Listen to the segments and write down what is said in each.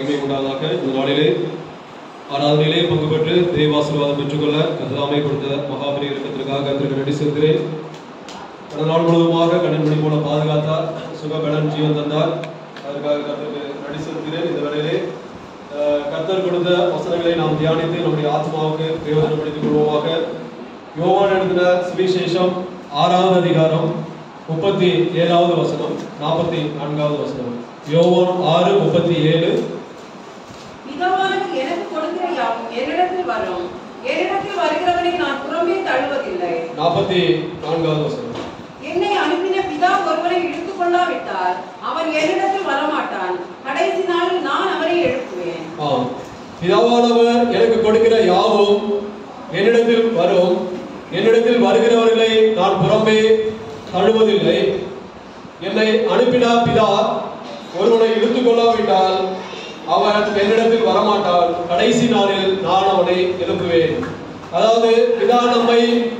மகிமை உண்டாதாக இந்த நாளிலே ஆராதனையிலே பங்கு பெற்று தெய்வாசீர்வாதம் பெற்றுக்கொள்ள கதிராமை கொடுத்த மகாபலி இறக்கத்திற்காக கத்திற்கு நன்றி செலுத்துகிறேன் கடந்த நாள் முழுவதுமாக கண்ணன் மணி போல பாதுகாத்தார் சுகபலன் ஜீவன் தந்தார் அதற்காக கத்திற்கு நன்றி செலுத்துகிறேன் இந்த வேளையிலே அஹ், கர்த்தர் கொடுத்த வசனங்களை நாம் தியானித்து நம்முடைய ஆத்மாவுக்கு பிரயோஜனப்படுத்திக் கொள்வோமாக யோவான் எழுதின சுவிசேஷம் ஆறாவது அதிகாரம் முப்பத்தி ஏழாவது வசனம் நாற்பத்தி நான்காவது வசனம் யோவான் ஆறு முப்பத்தி ஏழு பிதாவானவர் எனக்கு கொடுக்கிற யாவும் என்னிடத்தில் வரும் என்னிடத்தில் வருகிறவனை நான் புறம்பே தள்ளுவதில்லை நாற்பத்தி நான்காவது வசனம் என்னை அனுப்பின பிதா ஒருவரை இழுத்துக் கொள்ளாவிட்டால் அவன் என்னிடத்தில் வரமாட்டான் கடைசி நாளில் நான் அவரை எழுப்புவேன் ஆம் பிதாவானவர் எனக்கு கொடுக்கிற யாவும் என்னிடத்தில் வரும் என்னிடத்தில் வருகிறவர்களை நான் புறம்பே தழுவதில்லை என்னை அனுப்பின பிதா ஒருவனை இழுத்துக் கொள்ளாவிட்டால் அவன் என்னிடத்தில் வரமாட்டான் கடைசி நாளில் நான் அவனை எழுப்புவேன் அதாவது பிதா நம்மை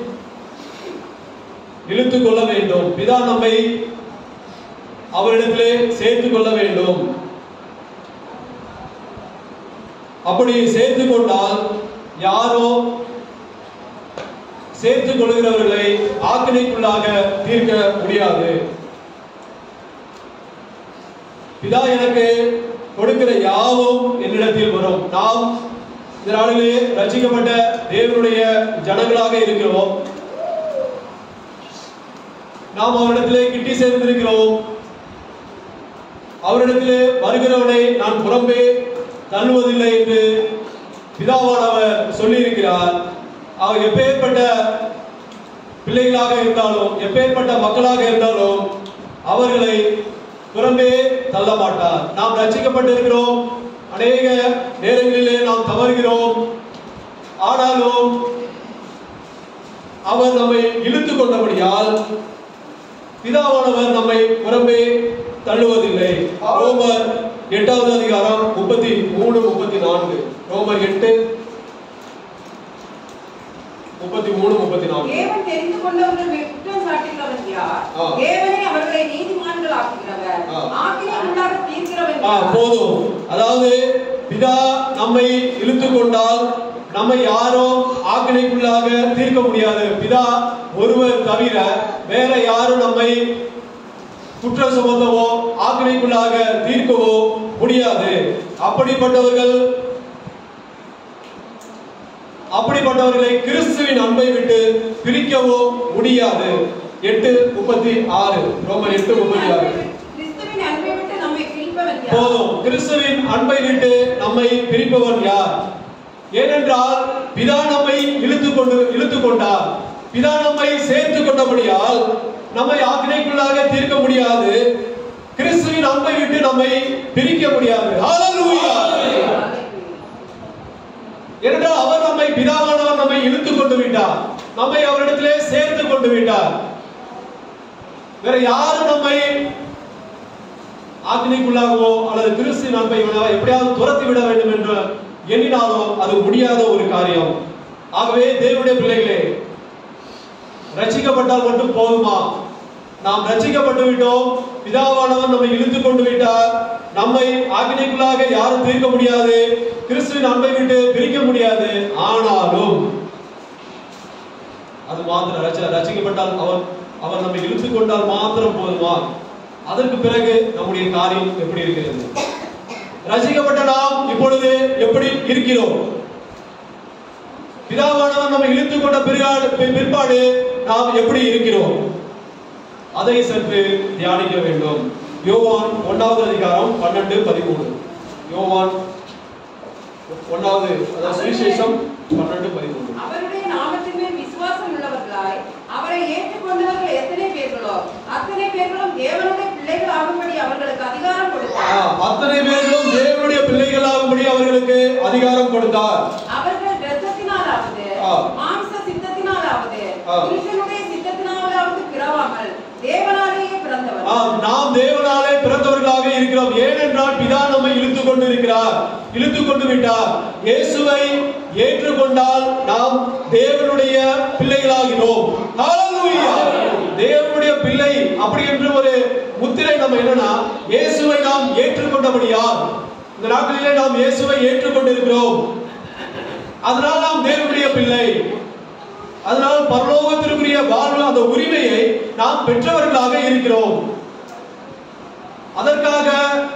இழுத்துக் கொள்ள வேண்டும் பிதா நம்மை அவரிடத்திலே சேர்த்துக் கொள்ள வேண்டும் அப்படி சேர்த்து கொண்டால் யாரோ சேர்த்துக் கொள்கிறவர்களை ஆக்கினைக்குள்ளாக தீர்க்க முடியாது பிதா எனக்கு கொடுக்கிற யாவும் என்னிடத்தில் வரும் நாம் இந்த நாளிலே ரசிக்கப்பட்ட தேவனுடைய ஜனங்களாக இருக்கிறோம் நாம் அவரிடத்திலே கிட்டி சேர்ந்திருக்கிறோம் அவரிடத்திலே வருகிறவனை நான் புறம்பே தள்ளுவதில்லை என்று பிதாவானவர் சொல்லியிருக்கிறார் அவர் எப்பேற்பட்ட பிள்ளைகளாக இருந்தாலும் எப்பேற்பட்ட மக்களாக இருந்தாலும் அவர்களை புறம்பே தள்ள மாட்டார் நாம் ரட்சிக்கப்பட்டிருக்கிறோம் அநேக நேரங்களிலே நாம் தவறுகிறோம் ஆனாலும் அவர் நம்மை இழுத்து கொண்டபடியால் பிதாவானவர் நம்மை புறம்பே தள்ளுவதில்லை ரோமர் எட்டாவது அதிகாரம் முப்பத்தி மூணு முப்பத்தி நான்கு ரோமர் எட்டு முப்பத்தி மூணு முப்பத்தி நான்கு தேவன் தெரிந்து கொண்டவர்கள் மேல் குற்றம் சாட்டுகிறவன் யார் ஆ. தேவனே அவர்களை நீதிமான்கள் ஆக்குகிறவர் ஆ. ஆக்கினை உண்டாக தீர்க்கிறவன் ஆ, யார் போதும் அதாவது பிதா நம்மை இழுத்து கொண்டால் நம்மை யாரும் ஆக்கினைக்குள்ளாக தீர்க்க முடியாது பிதா ஒருவர் தவிர வேற யாரும் நம்மை குற்றம் சுமத்தவோ ஆக்கினைக்குள்ளாக தீர்க்கவோ முடியாது அப்படிப்பட்டவர்கள் அப்படிப்பட்டவர்களை கிறிஸ்துவின் அன்பை விட்டு பிரிக்கவோ முடியாது எட்டு முப்பத்தி ஆறு ரோமர் எட்டு முப்பத்தி ஆறு கிறிஸ்துவின் அன்பை விட்டு நம்மை பிரிப்பவன் யார் போதும் கிறிஸ்துவின் அன்பை விட்டு நம்மை பிரிப்பவன் யார் ஏனென்றால் பிதா நம்மை இழுத்து கொண்டு இழுத்து கொண்டார் பிதா நம்மை சேர்த்து கொண்டபடியால் நம்மை ஆக்கினைக்குள்ளாக தீர்க்க முடியாது கிறிஸ்துவின் அன்பை விட்டு நம்மை பிரிக்க முடியாது ஹalleluya ஏனென்றால் அவர் நம்மை பிதாவானவர் நம்மை இழுத்து கொண்டு விட்டார் நம்மை அவரிடத்திலே சேர்த்து கொண்டு விட்டார் வேற யாரும் நம்மை ஆக்கினைக்குள்ளாகவோ அல்லது கிறிஸ்து நண்பை எப்படியாவது துரத்தி விட வேண்டும் என்று எண்ணினாலோ அது முடியாத ஒரு காரியம் ஆகவே தேவனுடைய பிள்ளைகளே ரட்சிக்கப்பட்டால் மட்டும் போதுமா நாம் ரட்சிக்கப்பட்டு விட்டோம் பிதாவானவர் நம்மை இழுத்து கொண்டு விட்டார் நம்மை ஆக்கினைக்குள்ளாக யாரும் தீர்க்க முடியாது கிறிஸ்துவின் அன்பை விட்டு பிரிக்க முடியாது ஆனாலும் அது மாத்திரம் ரட்ச- ரட்சிக்கப்பட்டால் அவர் அவர் நம்மை இழுத்து கொண்டால் மாத்திரம் போதுமா அதற்கு பிறகு நம்முடைய காரியம் எப்படி இருக்கிறது ரசிக்கப்பட்ட நாம் இப்பொழுது எப்படி இருக்கிறோம் பிதாவானவர் நம்மை இழுத்து கொண்ட பிற்காடு பி- பிற்பாடு நாம் எப்படி இருக்கிறோம் அதை சற்று தியானிக்க வேண்டும் யோவான் ஒன்னாவது அதிகாரம் பன்னெண்டு பதிமூணு யோவான் ஒன்னாவது அதாவது சுவிசேஷம் பன்னெண்டு பதிமூணு அவருடைய நாமத்தின் மேல் விசுவாசம் உள்ளவர்களாய் அவரை ஏற்றுக்கொண்டவர்கள் எத்தனை பேர்களோ அத்தனை பேர்களும் தேவனுடைய பிள்ளைகள் ஆகும்படி அவர்களுக்கு அதிகாரம் ஆ, கொடுத்தார் அத்தனை பேர்களும் தேவனுடைய பிள்ளைகளாகும்படி அவர்களுக்கு அதிகாரம் கொடுத்தார் அவர்கள் இரத்தத்தினாலாவது ஆ. மாம்ச சித்தத்தினாலாவது ஆ. புருஷனுடைய சித்தத்தினாலாவது பிறவாமல் தேவனாலேயே பிறந்தவர் ஆம், நாம் தேவனாலே பிறந்தவர்களாக இருக்கிறோம் ஏனென்றால் பிதா நம்மை இழுத்து கொண்டு இருக்கிறார் இழுத்து கொண்டு விட்டார் இயேசுவை ஏற்றுக்கொண்டால் நாம் தேவனுடைய பிள்ளைகளாகிறோம் ஹalleluya தேவனுடைய பிள்ளை அப்படி என்று ஒரு முத்திரை நம்ம என்னன்னா இயேசுவை நாம் ஏற்றுக்கொண்டபடியால் இந்த நாட்களிலே நாம் இயேசுவை ஏற்றுக்கொண்டிருக்கிறோம் அதனால் நாம் தேவனுடைய பிள்ளை அதனால் பரலோகத்திற்குரிய வாழ்வு அந்த உரிமையை நாம் பெற்றவர்களாக இருக்கிறோம் அதற்காக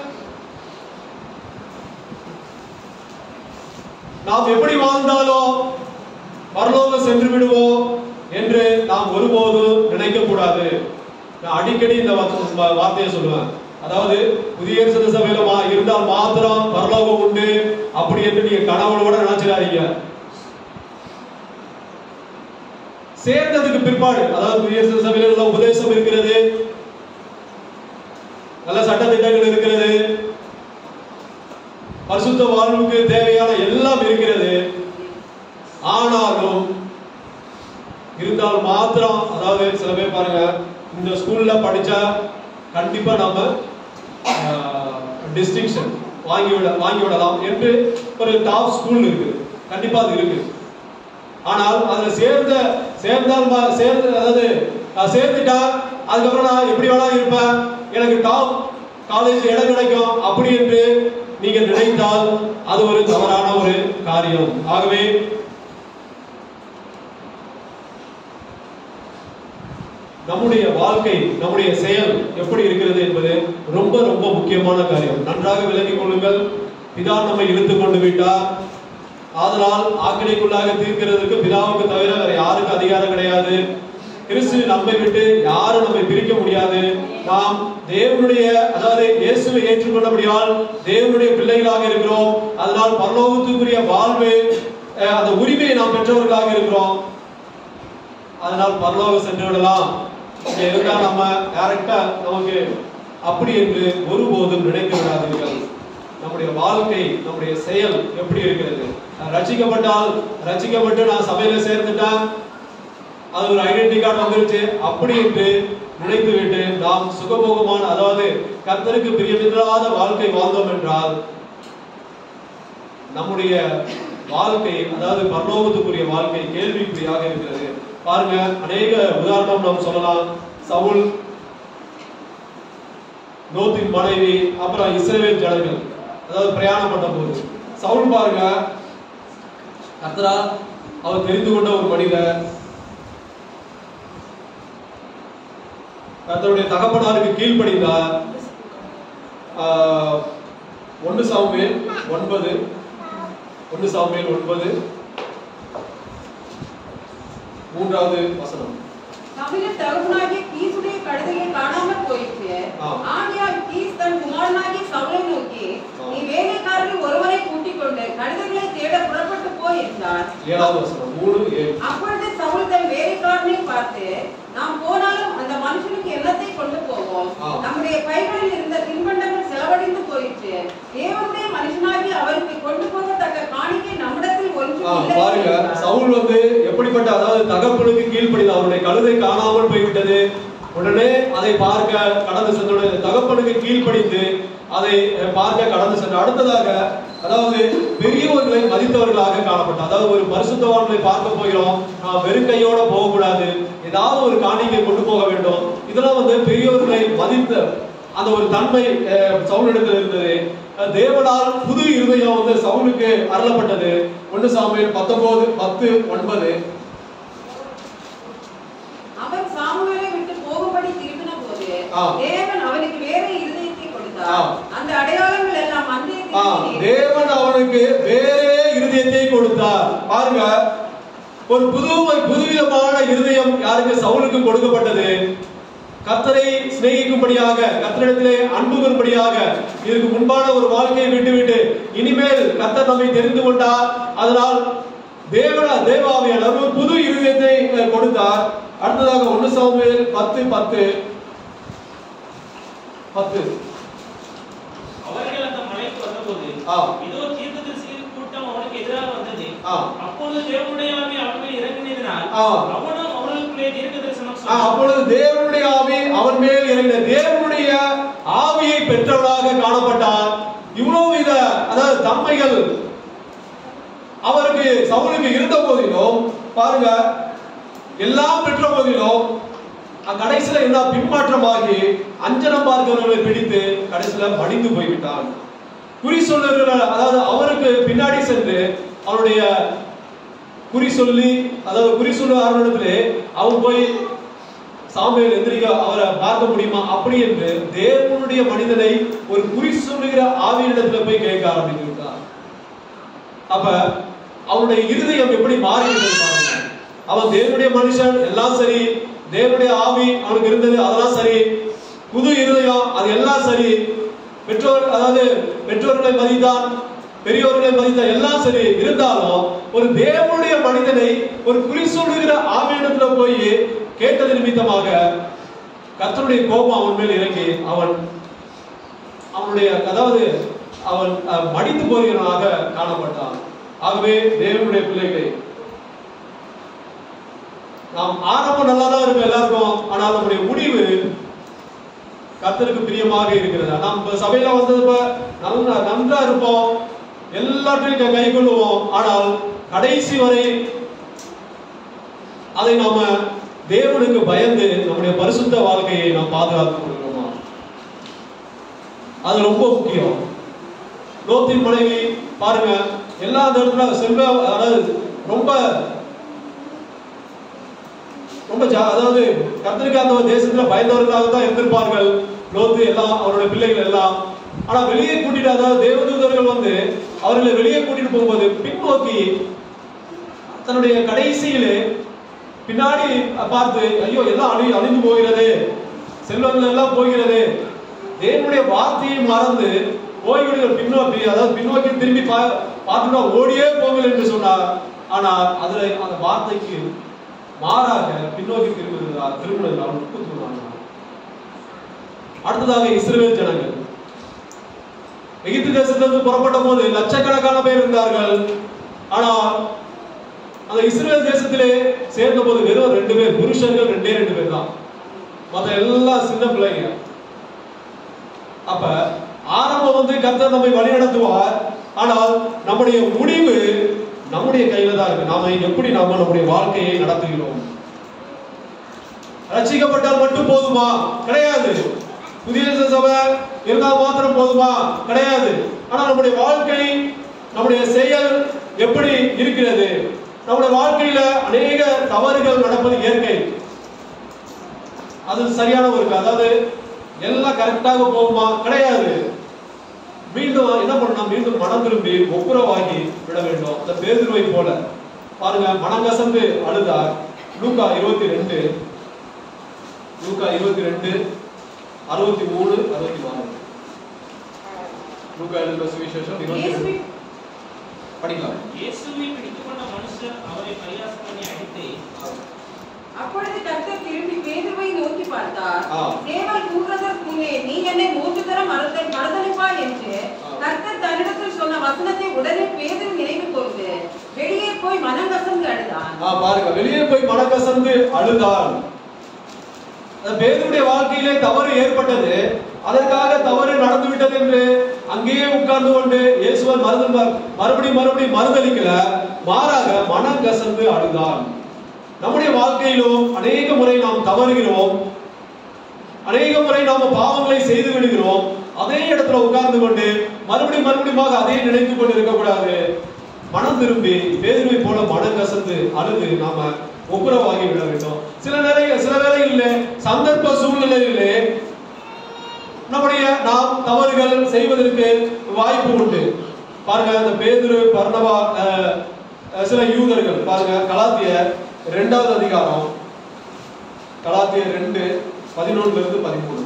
நாம் எப்படி வாழ்ந்தாலும் பரலோகம் சென்று விடுவோம் என்று நாம் ஒருபோதும் நினைக்க கூடாது நான் அடிக்கடி இந்த வார்த்தை- வா- வார்த்தையை சொல்லுவேன் அதாவது புதிய ஏற்பாட்டு சபையில மா- இருந்தால் மாத்திரம் பரலோகம் உண்டு அப்படி என்று நீங்க கனவுல கூட நினைச்சிடாதீங்க சேர்ந்ததுக்கு பிற்பாடு அதாவது புதிய ஏற்பாட்டு சபையில நல்ல உபதேசம் இருக்கிறது நல்ல சட்ட திட்டங்கள் இருக்கிறது பரிசுத்த வாழ்வுக்கு தேவையான எல்லாம் இருக்கிறது ஆனாலும் இருந்தால் மாத்திரம் அதாவது சில பேர் பாருங்க இந்த ஸ்கூல்ல படிச்சா கண்டிப்பா நாம டிஸ்டிங்ஷன் வாங்கி விட வாங்கி விடலாம் என்று ஒரு டாப் ஸ்கூல் இருக்கு கண்டிப்பா அது இருக்கு ஆனால் அதுல சேர்ந்த சேர்ந்தால் மா- சேர்ந்து அதாவது நான் சேர்ந்துட்டா அதுக்கப்புறம் நான் எப்படி வேணா இருப்பேன் எனக்கு டாப் காலேஜ் இடம் கிடைக்கும் அப்படி என்று நீங்க நினைத்தால் அது ஒரு தவறான ஒரு காரியம் ஆகவே நம்முடைய வாழ்க்கை நம்முடைய செயல் எப்படி இருக்கிறது என்பது ரொம்ப ரொம்ப முக்கியமான காரியம் நன்றாக விளங்கிக் கொள்ளுங்கள் பிதா நம்மை இழுத்து கொண்டு விட்டார் ஆதலால் ஆக்கினைக்குள்ளாக தீர்க்கிறதுக்கு பிதாவுக்கு தவிர வேற யாருக்கு அதிகாரம் கிடையாது கிறிஸ்து நம்மை விட்டு யாரும் நம்மை பிரிக்க முடியாது நாம் தேவனுடைய அதாவது இயேசுவை ஏற்றுக்கொண்டபடியால் தேவனுடைய பிள்ளைகளாக இருக்கிறோம் அதனால் பரலோகத்துக்குரிய வாழ்வு அஹ், அந்த உரிமையை நாம் பெற்றவர்களாக இருக்கிறோம் அதனால் பரலோகம் சென்று விடலாம் இங்க இருந்தா நம்ம டைரக்டா நமக்கு அப்படி என்று ஒருபோதும் நினைத்து விடாதீர்கள் நம்முடைய வாழ்க்கை நம்முடைய செயல் எப்படி இருக்கிறது நான் ரட்சிக்கப்பட்டால் ரட்சிக்கப்பட்டு நான் சபையில சேர்ந்துட்டேன் அது ஒரு ஐடென்டி கார்டு வந்துருச்சு அப்படி என்று நினைத்து விட்டு நாம் சுகபோகமான அதாவது கர்த்தருக்கு பிரியமில்லாத வாழ்க்கை வாழ்ந்தோம் என்றால் நம்முடைய வாழ்க்கை அதாவது பரலோகத்துக்குரிய வாழ்க்கை கேள்விக்குறியாக இருக்கிறது பாருங்க அநேக உதாரணம் நாம் சொல்லலாம் சவுல் லோத்தின் மனைவி அப்புறம் இஸ்ரவேல் ஜனங்கள் அதாவது பிரயாணம் பண்ண போது சவுல் பாருங்க கர்த்தரா அவர் தெரிந்து கொண்ட ஒரு மனிதர் கர்த்தருடைய தகப்பனாருக்கு கீழ்ப்படிந்தார் ஆஹ், ஒன்று சாமுவேல் ஒன்பது ஒன்று சாமுவேல் ஒன்பது மூன்றாவது வசனம் தமிழர் தகப்பனாகிய கீசுடைய கழுதையை காணாமல் போயிற்று ஆ. ஆகையால் கீஸ் தன் குமாரனாகிய சவுலை நோக்கி ஆ. நீ வேலைக்காரர்கள் ஒருவரை கூட்டிக் கொண்டு கழுதைகளை தேட புறப்பட்டு போய் என்றார் ஏழாவது வசனம் மூணு ஏழு அப்பொழுது சவுல் தன் வேலைக்காரனை பார்த்து நாம் போனாலும் அந்த மனுஷனுக்கு என்னத்தை கொண்டு போவோம் ஆ. நம்முடைய பைகளில் இருந்த தின்பண்டங்கள் செலவழிந்து போயிற்று தேவனுடைய மனுஷனாகி அவருக்கு கொண்டு போகத்தக்க காணிக்கை நம்மிடத்தில் ஆ, ஒன்றும் இல்லை பாருங்க என்றார். சவுல் வந்து எப்படிப்பட்ட அதாவது தகப்பனுக்கு கீழ்ப்படிதான் அவருடைய கழுதை காணாமல் போய்விட்டது உடனே அதை பார்க்க கடந்து சென்ற தகப்பனுக்கு கீழ்ப்படிந்து அதை அஹ், பார்க்க கடந்து சென்ற அடுத்ததாக அதாவது பெரியவர்களை மதித்தவர்களாக காணப்பட்டார் அதாவது ஒரு பரிசுத்தவான்களை பார்க்க போகிறோம் நான் வெறும் கையோட போகக்கூடாது ஏதாவது ஒரு காணிக்கை கொண்டு போக வேண்டும் இதெல்லாம் வந்து பெரியவர்களை மதித்த அந்த ஒரு தன்மை அஹ், சவுலிடத்தில் இருந்தது அஹ், தேவனால் புது இருதயம் வந்து சவுலுக்கு அருளப்பட்டது ஒன்று சாமுவேல் பத்தொன்பது பத்து ஒன்பது அவன் சாமுவேலை விட்டு போகும்படி திரும்பின போது ஆ. தேவன் அவனுக்கு வேற இருதயத்தை ஆ. கொடுத்தார் அந்த அடையாளங்கள் எல்லாம் ஆ, அந்தியத்தில் தேவன் அவனுக்கு வேறே இருதயத்தை கொடுத்தார் பாருங்க ஒரு புது புதுவிதமான இருதயம் யாருக்கு சவுலுக்கு கொடுக்கப்பட்டது கர்த்தரை சிநேகிக்கும்படியாக கர்த்தரிடத்திலே அன்பு வரும்படியாக இதற்கு முன்பான ஒரு வாழ்க்கையை விட்டுவிட்டு இனிமேல் கர்த்தர் நம்மை தெரிந்து கொண்டார் அதனால் தேவன தேவாவியானவர் ஒரு புது இருதயத்தை அஹ், கொடுத்தார் அடுத்ததாக ஒன்று சாமுவேல் பத்து பத்து பத்து அவர்கள் அந்த மலைக்கு வந்தபோது ஆ. இதோ தீர்க்கதரிசியின் கூட்டம் அவனுக்கு எதிராக வந்தது ஆ. அப்பொழுது தேவனுடைய ஆவி அவன் மேல் இறங்கினதினால் ஆ. அவனும் அவர்களுக்குள்ளே தீர்க்க தரிசனம் ஆ, சொன்னான். அப்பொழுது தேவனுடைய ஆவி அவன் மேல் இறங்கின தேவனுடைய ஆவியை பெற்றவனாக காணப்பட்டான் இவ்வளவு வித அதாவது தன்மைகள் அவருக்கு சவுலுக்கு இருந்த போதிலும் பாருங்க எல்லாம் பெற்ற போதிலும் அ- கடைசியில என்ன பின்மாற்றமாகி அஞ்சனம் பார்க்கிறவர்களை பிடித்து கடைசியில மடிந்து போய்விட்டான் குறி சொல்லுகிற அதாவது அவருக்கு பின்னாடி சென்று அவருடைய குறி சொல்லி அதாவது குறி சொல்லுவாரிடத்திலே அவன் போய் சாமுவேல் எந்திரிக்க அவரை பார்க்க முடியுமா அப்படி என்று தேவனுடைய மனிதனை ஒரு குறி சொல்லுகிற ஆவியிடத்துல போய் கேட்க ஆரம்பித்திருக்கார் அப்ப அவனுடைய இருதயம் எப்படி மாறிவிட்டது பாருங்க அவன் தேவனுடைய மனுஷன் எல்லாம் சரி தேவனுடைய ஆவி அவனுக்கு இருந்தது அதெல்லாம் சரி புது இருதயம் அது எல்லாம் சரி பெற்றோர் அதாவது பெற்றோர்களை மதித்தான் பெரியோர்களை மதித்தான் எல்லாம் சரி இருந்தாலும் ஒரு தேவனுடைய மனிதனை ஒரு குறி சொல்லுகிற ஆவியிடத்துல போய் கேட்டது நிமித்தமாக கர்த்தருடைய கோபம் அவன் மேல் இறங்கி அவன் அவனுடைய அதாவது அவன் அஹ், மடிந்து போகிறவனாக காணப்பட்டான் ஆகவே தேவனுடைய பிள்ளைகளே நாம் ஆரம்பம் நல்லா தான் இருக்கும் எல்லாருக்கும் ஆனால் நம்முடைய முடிவு கர்த்தருக்கு பிரியமாக இருக்கிறது நாம் இப்ப சபையில வந்தது நல்லா நன்றா இருப்போம் எல்லாத்தையும் க- கை கொள்ளுவோம் ஆனால் கடைசி வரை அதை நாம தேவனுக்கு பயந்து நம்முடைய பரிசுத்த வாழ்க்கையை நாம் பாதுகாத்துக் கொள்கிறோமா அது ரொம்ப முக்கியம் லோத்தின் மனைவி பாருங்க எல்லா இடத்துல செல்வ அதாவது ரொம்ப ரொம்ப ஜா- அதாவது கத்திரிக்காய் அந்த தேசத்துல பயந்தவர்களாக தான் இருந்திருப்பார்கள் லோத்து எல்லாம் அவருடைய பிள்ளைகள் எல்லாம் ஆனா வெளியே கூட்டிட்டு அதாவது தேவதூதர்கள் வந்து அவர்களை வெளியே கூட்டிட்டு போகும்போது பின்னோக்கி தன்னுடைய கடைசியிலே பின்னாடி பார்த்து ஐயோ எல்லாம் அழி அழிந்து போகிறது செல்வங்கள் எல்லாம் போகிறது தேவனுடைய வார்த்தையை மறந்து போய்விடுகிற பின்னோக்கி அதாவது பின்னோக்கி திரும்பி பா பார்த்துட்டா ஓடியே போங்கள் என்று சொன்னார் ஆனால் அதுல அந்த வார்த்தைக்கு மாறாக பின்னோக்கி திரும்புகிறார் திரும்பினது அவன் முப்பத்தி அடுத்ததாக இஸ்ரவேல் ஜனங்கள் எகிப்து தேசத்திலிருந்து புறப்பட்ட போது லட்சக்கணக்கான பேர் இருந்தார்கள் ஆனால் அந்த இஸ்ரேல் தேசத்திலே சேர்ந்த போது வெறும் ரெண்டு பேர் புருஷர்கள் ரெண்டே ரெண்டு பேர் தான் மத்த எல்லாம் சின்ன பிள்ளைங்க அப்ப ஆரம்பம் வந்து கர்த்தர் நம்மை வழி நடத்துவார் ஆனால் நம்முடைய முடிவு நம்முடைய கையில தான் இருக்கு நாம எப்படி நாம நம்முடைய வாழ்க்கையை நடத்துகிறோம் ரட்சிக்கப்பட்டால் மட்டும் போதுமா கிடையாது புதிய சபை இருந்தால் மாத்திரம் போதுமா கிடையாது ஆனா நம்முடைய வாழ்க்கை நம்முடைய செயல் எப்படி இருக்கிறது நம்முடைய வாழ்க்கையில அநேக தவறுகள் நடப்பது இயற்கை அது சரியான ஒரு அதாவது எல்லாம் கரெக்டாக போகுமா கிடையாது மீண்டும் என்ன பண்ணணும் மீண்டும் மனம் திரும்பி ஒப்புரவாகி விட வேண்டும் அந்த பேதுருவை போல பாருங்க மனங்கசந்து அழுதார் லூக்கா இருபத்தி ரெண்டு லூக்கா இருபத்தி ரெண்டு அறுபத்தி மூணு அறுபத்தி நாலு லூக்கா எழுதின சுவிசேஷம் இருபத்தி ரெண்டு இயேசுவின் படிக்கலாம் இயேசுவை பிடித்துக்கொண்ட மனுஷர் அவரை பரியாசம் பண்ணி அடித்து அப்பொழுது கர்த்தர் திரும்பி பேதுருவை நோக்கி பார்த்தார் ஆ. தேவன் கூறுவதற்கு முன்னே நீ என்னை மூன்று தரம் மறுத்த மறுதளிப்பாய் என்று ஆ. கர்த்தர் தன்னிடத்தில் சொன்ன வசனத்தை உடனே பேதுரு நினைவு கொண்டு வெளியே போய் மனம் கசந்து அழுதான் ஆ, பாருங்க வெளியே போய் மனக்கசந்து அழுதான் அந்த பேதுடைய வாழ்க்கையிலே தவறு ஏற்பட்டது அதற்காக தவறு நடந்து விட்டது என்று அங்கேயே உட்கார்ந்து கொண்டு இயேசுவர் மருது மறுபடியும் மறுபடியும் மறுதளிக்கல மாறாக மனம் கசந்து அழுதான் நம்முடைய வாழ்க்கையிலும் அநேக முறை நாம் தவறுகிறோம் அநேக முறை நாம பாவங்களை செய்து விடுகிறோம் அதே இடத்துல உட்கார்ந்து கொண்டு மறுபடியும் மறுபடியும் அதே நினைத்து கொண்டு இருக்கக்கூடாது மனம் திரும்பி பேதுருவை போல மனம் கசந்து அழுது நாம ஒப்புரவாகி விட வேண்டும் சில நேர சில வேளைகளிலே சந்தர்ப்ப சூழ்நிலையிலே நம்முடைய நாம் தவறுகள் செய்வதற்கு வாய்ப்பு உண்டு பாருங்க அந்த பேதுரு பர்ணவா அஹ், அஹ், சில யூதர்கள் பாருங்க கலாத்தியர் இரண்டாவது அதிகாரம் கலாத்தியர் ரெண்டு பதினொன்னுல இருந்து பதிமூணு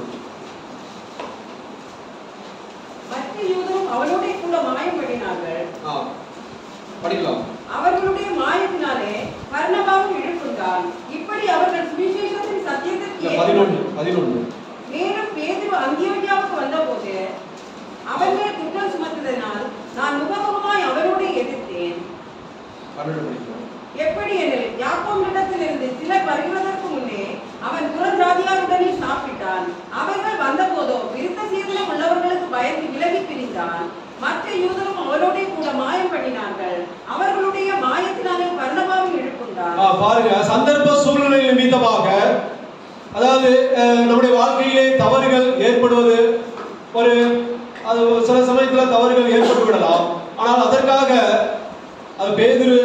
மற்ற யூதரும் அவனோட கூட மாயம் பண்ணினார்கள் ஆ, படிக்கலாம் அவர்களுடைய மாயத்தினாலே பர்ணபாவும் இழுக்குண்டான் இப்படி அவர்கள் சுவிசேஷத்தின் சத்தியத்திற்கு இல்ல ஏற்ற- பதினொன்னு பதினொன்னு மேலும் பேதுரு அந்தியோகியாவுக்கு வந்தபோது அவன் மேல் குற்றம் சுமத்தினால் நான் முகமுகமாய் அவரோடு எதிர்த்தேன் பன்னெண்டு படிக்கலாம் எப்படி எனில் யாக்கோபிடத்திலிருந்து சிலர் வருகிறதற்கு முன்னே அவன் புறஜாதியாருடனே சாப்பிட்டான் அவர்கள் வந்தபோதோ விருத்த சீதனம் உள்ளவர்களுக்கு பயந்து விலகி பிரிந்தான் மற்ற யூதரும் அவரோட கூட மாயம் பண்ணினார்கள் அவர்களுடைய மாயத்தினாலே பர்ணபாவை இழுக்குண்டான் ஆ, பாருங்க சந்தர்ப்ப சூழ்நிலை நிமித்தமாக அதாவது அஹ், நம்முடைய வாழ்க்கையிலே தவறுகள் ஏற்படுவது ஒரு அது சில சமயம் இடத்துல தவறுகள் ஏற்பட்டு விடலாம் ஆனால் அதற்காக அது பேதுரு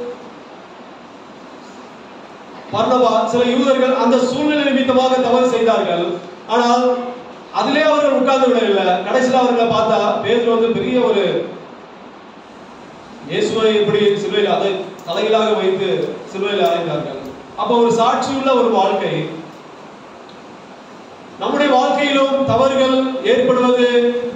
பர்னபா சில யூதர்கள் அந்த சூழ்நிலை நிமித்தமாக தவறு செய்தார்கள் ஆனால் அதிலே அவர்கள் உட்கார்ந்து விடவில்லை கடைசியில் அவர்களை பார்த்தா பேதுரு வந்து பெரிய ஒரு இயேசுவை எப்படி சிலுவையில் அதை தலைகளாக வைத்து சிலுவையில் அறைந்தார்கள் அப்ப ஒரு சாட்சியுள்ள ஒரு வாழ்க்கை நம்முடைய வாழ்க்கையிலும் தவறுகள் ஏற்படுவது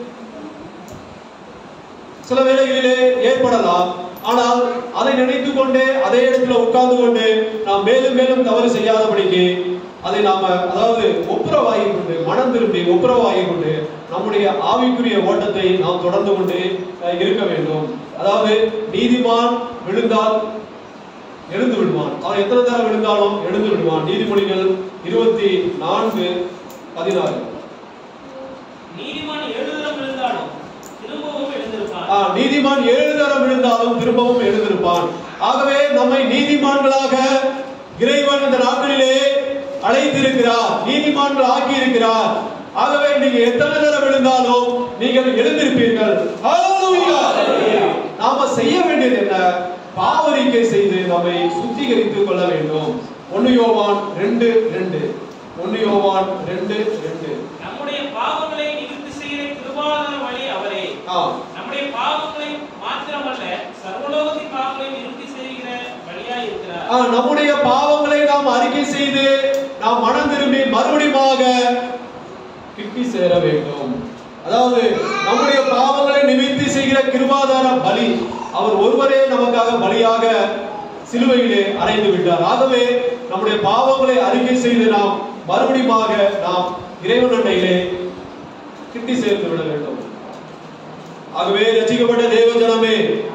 சில வேளைகளிலே ஏற்படலாம் ஆனால் அதை நினைத்து கொண்டே அதே இடத்துல உட்கார்ந்து கொண்டு நாம் மேலும் மேலும் தவறு செய்யாதபடிக்கு அதை நாம அதாவது ஒப்புரவாகி கொண்டு மனம் திரும்பி ஒப்புரவாகி கொண்டு நம்முடைய ஆவிக்குரிய ஓட்டத்தை நாம் தொடர்ந்து கொண்டு அஹ், இருக்க வேண்டும் அதாவது நீதிமான் விழுந்தால் எழுந்து விடுவான் அவன் எத்தனை தடவை விழுந்தாலும் எழுந்து விடுவான் நீதிமொழிகள் இருபத்தி நான்கு பதினாறு நீதிமான் ஏழு தரம் விழுந்தாலும் திரும்பவும் எழுந்திருப்பான் ஆ, நீதிமான் ஏழு தரம் விழுந்தாலும் திரும்பவும் எழுந்திருப்பான் ஆகவே நம்மை நீதிமான்களாக இறைவன் இந்த நாட்களிலே அழைத்திருக்கிறார் நீதிமான்கள் ஆக்கி இருக்கிறார் ஆகவே நீங்க எத்தனை தரம் விழுந்தாலும் நீங்கள் எழுந்திருப்பீர்கள் ஹalleluya நாம செய்ய வேண்டியது என்ன பாவரிக்கை செய்து நம்மை சுத்திகரித்துக் கொள்ள வேண்டும் ஒன்னு யோவான் ரெண்டு ரெண்டு ஒன்னு யோவான் ரெண்டு ரெண்டு நம்முடைய பாவங்களை நிவர்த்தி செய்கிற கிருபாதார வழி அவரே ஆ நம்முடைய பாவங்களை மாத்திரமல்ல சர்வலோகத்தின் பாவங்களை நிவர்த்தி செய்கிற வழியாய் இருக்கிறார் ஆ, நம்முடைய பாவங்களை நாம் அறிக்கை செய்து நாம் மனம் திரும்பி மறுபடியுமாக கிட்டி சேர வேண்டும் அதாவது நம்முடைய பாவங்களை நிவர்த்தி செய்கிற கிருபாதார பலி அவர் ஒருவரே நமக்காக பலியாக சிலுவையிலே அறைந்து விட்டார் ஆகவே நம்முடைய பாவங்களை அறிக்கை செய்து நாம் மறுபடியுமாக நாம் இறைவனண்டையிலே கிட்டி சேர்த்து விட வேண்டும் ஆகவே ரசிக்கப்பட்ட தேவ ஜனமே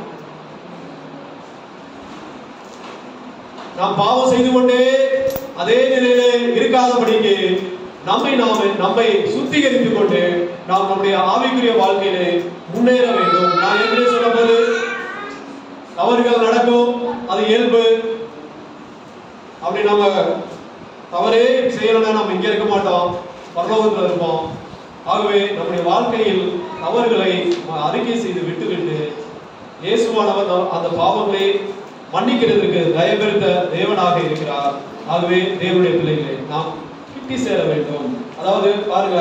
நாம் பாவம் செய்து கொண்டே அதே நிலையிலே இருக்காதபடிக்கு நம்மை நாம நம்மை சுத்திகரித்துக் கொண்டு நாம் நம்முடைய ஆவிக்குரிய வாழ்க்கையிலே முன்னேற வேண்டும் நான் ஏற்கனவே சொன்னபோது தவறுகள் நடக்கும் அது இயல்பு அப்படி நம்ம தவறே செய்யலைன்னா நம்ம இங்க இருக்க மாட்டோம் பரலோகத்தில் இருப்போம் ஆகவே நம்முடைய வாழ்க்கையில் தவறுகளை நம்ம அறிக்கை செய்து விட்டுவிட்டு இயேசுவானவர் நம் அந்த பாவங்களை மன்னிக்கிறதுக்கு தயபெருத்த தேவனாக இருக்கிறார் ஆகவே தேவனுடைய பிள்ளைகளை நாம் கிட்டி சேர வேண்டும் அதாவது பாருங்க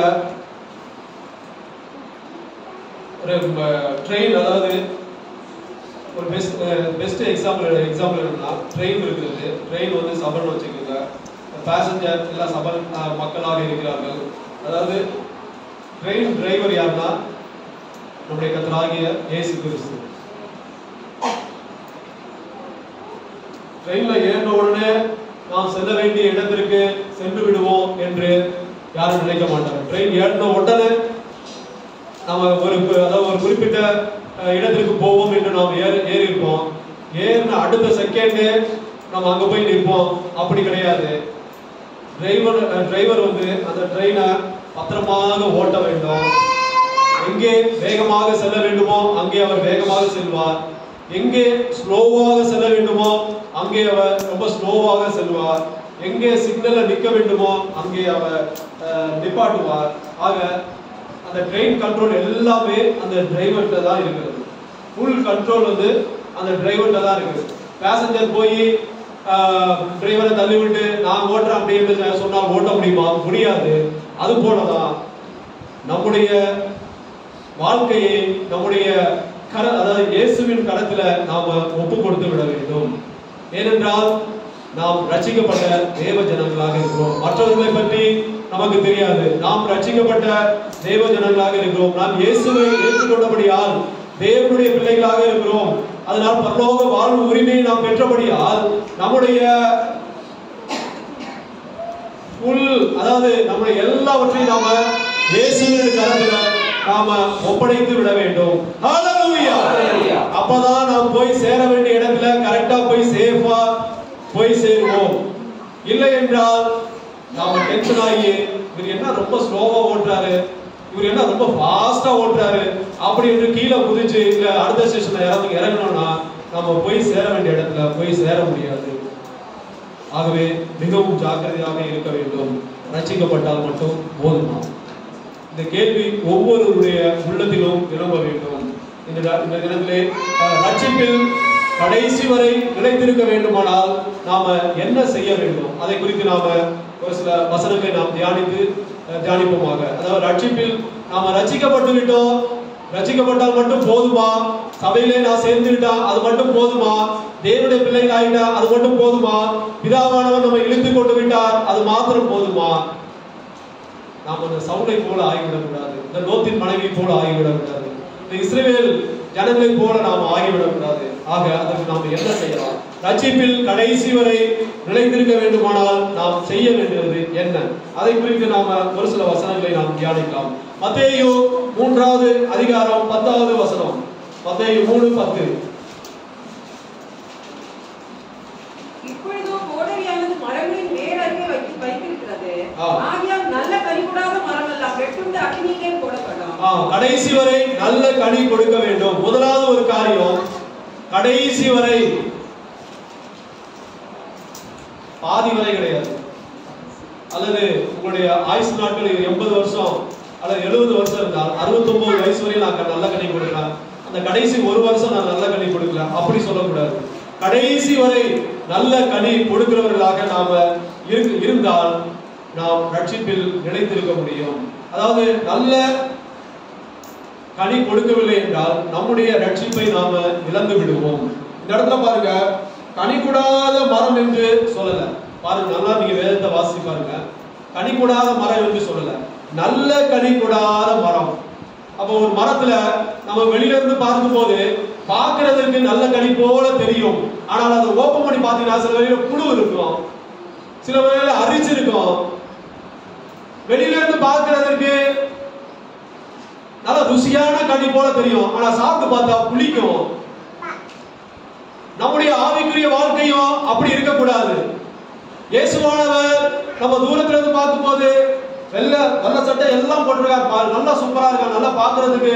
ஒரு ட்ரெயின் அதாவது ஒரு பெஸ்ட் பெஸ்ட் எக்ஸாம்பிள் எக்ஸாம்பிள் என்னன்னா ட்ரெயின் இருக்குது ட்ரெயின் வந்து சபன் வச்சுக்கோங்க பேசஞ்சர் எல்லாம் சபன் அஹ், மக்களாக இருக்கிறார்கள் அதாவது ட்ரெயின் டிரைவர் யாருன்னா நம்முடைய கத்தராகிய இயேசு கிறிஸ்து ட்ரெயின்ல ஏறின உடனே நாம் செல்ல வேண்டிய இடத்திற்கு சென்று விடுவோம் என்று யாரும் நினைக்க மாட்டாங்க ட்ரெயின் ஏறின உடனே நம்ம ஒரு கு- அதாவது ஒரு குறிப்பிட்ட அஹ், இடத்திற்கு போவோம் என்று நாம் ஏறி ஏறி இருப்போம் ஏறின அடுத்த செகண்டே நம்ம அங்க போய் நிற்போம் அப்படி கிடையாது டிரைவர் டிரைவர் வந்து அந்த ட்ரெயினை பத்திரமாக ஓட்ட வேண்டும் எங்கே வேகமாக செல்ல வேண்டுமோ அங்கே அவர் வேகமாக செல்வார் எங்கே ஸ்லோவாக செல்ல வேண்டுமோ அங்கே அவர் ரொம்ப ஸ்லோவாக செல்வார் எங்கே சிக்னல்ல நிக்க வேண்டுமோ அங்கே அவர் அஹ், நிப்பாட்டுவார் ஆக அந்த ட்ரெயின் கண்ட்ரோல் எல்லாமே அந்த டிரைவர்கிட்ட தான் இருக்கிறது ஃபுல் கண்ட்ரோல் வந்து அந்த டிரைவர்கிட்ட தான் இருக்குது பேசஞ்சர் போய் டிரைவரை தள்ளி விட்டு நான் ஓட்டுறேன் அப்படின்னு சொன்னால் ஓட்ட முடியுமா முடியாது அது போலதான் நம்முடைய வாழ்க்கையை நம்முடைய கர அதாவது இயேசுவின் கரத்துல நாம ஒப்பு கொடுத்து விட வேண்டும் ஏனென்றால் நாம் ரட்சிக்கப்பட்ட தேவ ஜனங்களாக இருக்கிறோம் மற்றவர்களை பற்றி நமக்கு தெரியாது நாம் ரட்சிக்கப்பட்ட தேவ ஜனங்களாக இருக்கிறோம் நாம் இயேசுவை ஏற்றுக்கொண்டபடியால் தேவனுடைய பிள்ளைகளாக இருக்கிறோம் அதனால் பரலோக வாழ்வு உரிமையை நாம் பெற்றபடியால் நம்முடைய புல் அதாவது நம்முடைய எல்லாவற்றையும் நாம இயேசுவின் கரத்துல நாம ஒப்படைத்து விட வேண்டும் ஹalleluya Hallelujah. அப்பதான் நாம் போய் சேர வேண்டிய இடத்துல கரெக்டா போய் சேஃபா போய் சேருவோம் இல்லை என்றால் நாம டென்ஷன் ஆகி இவர் என்ன ரொம்ப ஸ்லோவா ஓட்டுறாரு இவர் என்ன ரொம்ப ஃபாஸ்டா ஓட்டுறாரு அப்படி என்று கீழே குதிச்சு இல்ல அடுத்த ஸ்டேஷன்ல இறங்கி இறங்கணும்னா நம்ம போய் சேர வேண்டிய இடத்துல போய் சேர முடியாது ஆகவே மிகவும் ஜாக்கிரதையாக இருக்க வேண்டும் ரட்சிக்கப்பட்டால் மட்டும் போதுமா இந்த கேள்வி ஒவ்வொருவருடைய உள்ளத்திலும் எழும்ப வேண்டும் இந்த ர- இந்த தினத்திலே அஹ், ரட்சிப்பில் கடைசி வரை நிலைத்திருக்க வேண்டுமானால் நாம என்ன செய்ய வேண்டும் அதை குறித்து நாம ஒரு சில வசனங்களை நாம் தியானித்து அஹ், தியானிப்போமாக அதாவது ரட்சிப்பில் நாம ரட்சிக்கப்பட்டு விட்டோம் ரட்சிக்கப்பட்டால் மட்டும் போதுமா சபையிலே நான் சேர்ந்துவிட்டா அது மட்டும் போதுமா தேவனுடைய பிள்ளைகள் ஆகிட்டா அது மட்டும் போதுமா பிதாவானவர் நம்ம இழுத்து கொண்டு விட்டார் அது மாத்திரம் போதுமா நாம் அந்த சவுலை போல ஆகிவிடக்கூடாது இந்த லோத்தின் மனைவி போல ஆகிவிடக்கூடாது இந்த இஸ்ரவேல் ஜனங்களை போல நாம் ஆகிவிடக்கூடாது ஆக அதற்கு நாம் என்ன செய்யலாம் ரட்சிப்பில் கடைசி வரை நிலைத்திருக்க வேண்டுமானால் நாம் செய்ய வேண்டியது என்ன அதை குறித்து நாம ஒரு சில வசனங்களை நாம் தியானிக்கலாம் மத்தேயு மூன்றாவது அதிகாரம் பத்தாவது வசனம் மத்தேயு மூணு பத்து இப்பொழுதோ கோடரியானது மரங்களின் வேர் அருகே வைத்து வைத்திருக்கிறது ஆ. ஆகையால் நல்ல கனிகூடாத மரம் எல்லாம் வெட்டுண்டு அக்னியிலே போடப்படும் ஆ, கடைசி வரை நல்ல கனி கொடுக்க வேண்டும் முதலாவது ஒரு காரியம் கடைசி வரை பாதி வரை கிடையாது அல்லது உங்களுடைய ஆயுசு நாட்கள் எண்பது வருஷம் அல்லது எழுபது வருஷம் இருந்தால் 69 வயசு வரை நான் நல்ல கனி கொடுக்கலாம் அந்த கடைசி ஒரு வருஷம் நான் நல்ல கனி கொடுக்கல அப்படி சொல்லக்கூடாது கடைசி வரை நல்ல கனி கொடுக்கிறவர்களாக நாம இருக்கு- இருந்தால் நாம் ரட்சிப்பில் நிலைத்திருக்க முடியும் அதாவது நல்ல கனி கொடுக்கவில்லை என்றால் நம்முடைய ரட்சிப்பை நாம இழந்து விடுவோம் இந்த இடத்துல பாருங்க கனி கூடாத மரம் என்று சொல்லல பாருங்க நல்லா நீங்க வேதத்தை வாசி பாருங்க கனி கூடாத மரம் என்று சொல்லல நல்ல கனி கூடாத மரம் அப்போ ஒரு மரத்துல நம்ம வெளியில இருந்து பார்க்கும்போது பார்க்கிறதுக்கு நல்ல கனி போல தெரியும் ஆனால் அதை ஓப்பன் பண்ணி பார்த்தீங்கன்னா சில வேளையில புழு இருக்கும் சில வேளையில அரிச்சு இருக்கும் வெளியில இருந்து பார்க்கிறதுக்கு நல்ல ருசியான கனி போல தெரியும் ஆனா சாப்பிட்டு பார்த்தா புளிக்கும் நம்முடைய ஆவிக்குரிய வாழ்க்கையும் அப்படி இருக்கக்கூடாது இயேசுவானவர் நம்ம தூரத்துல இருந்து பார்க்கும்போது வெள்ளை வெள்ளை சட்டை எல்லாம் போட்டிருக்காரு பாரு நல்லா சூப்பரா இருக்கா நல்லா பார்க்கிறதுக்கு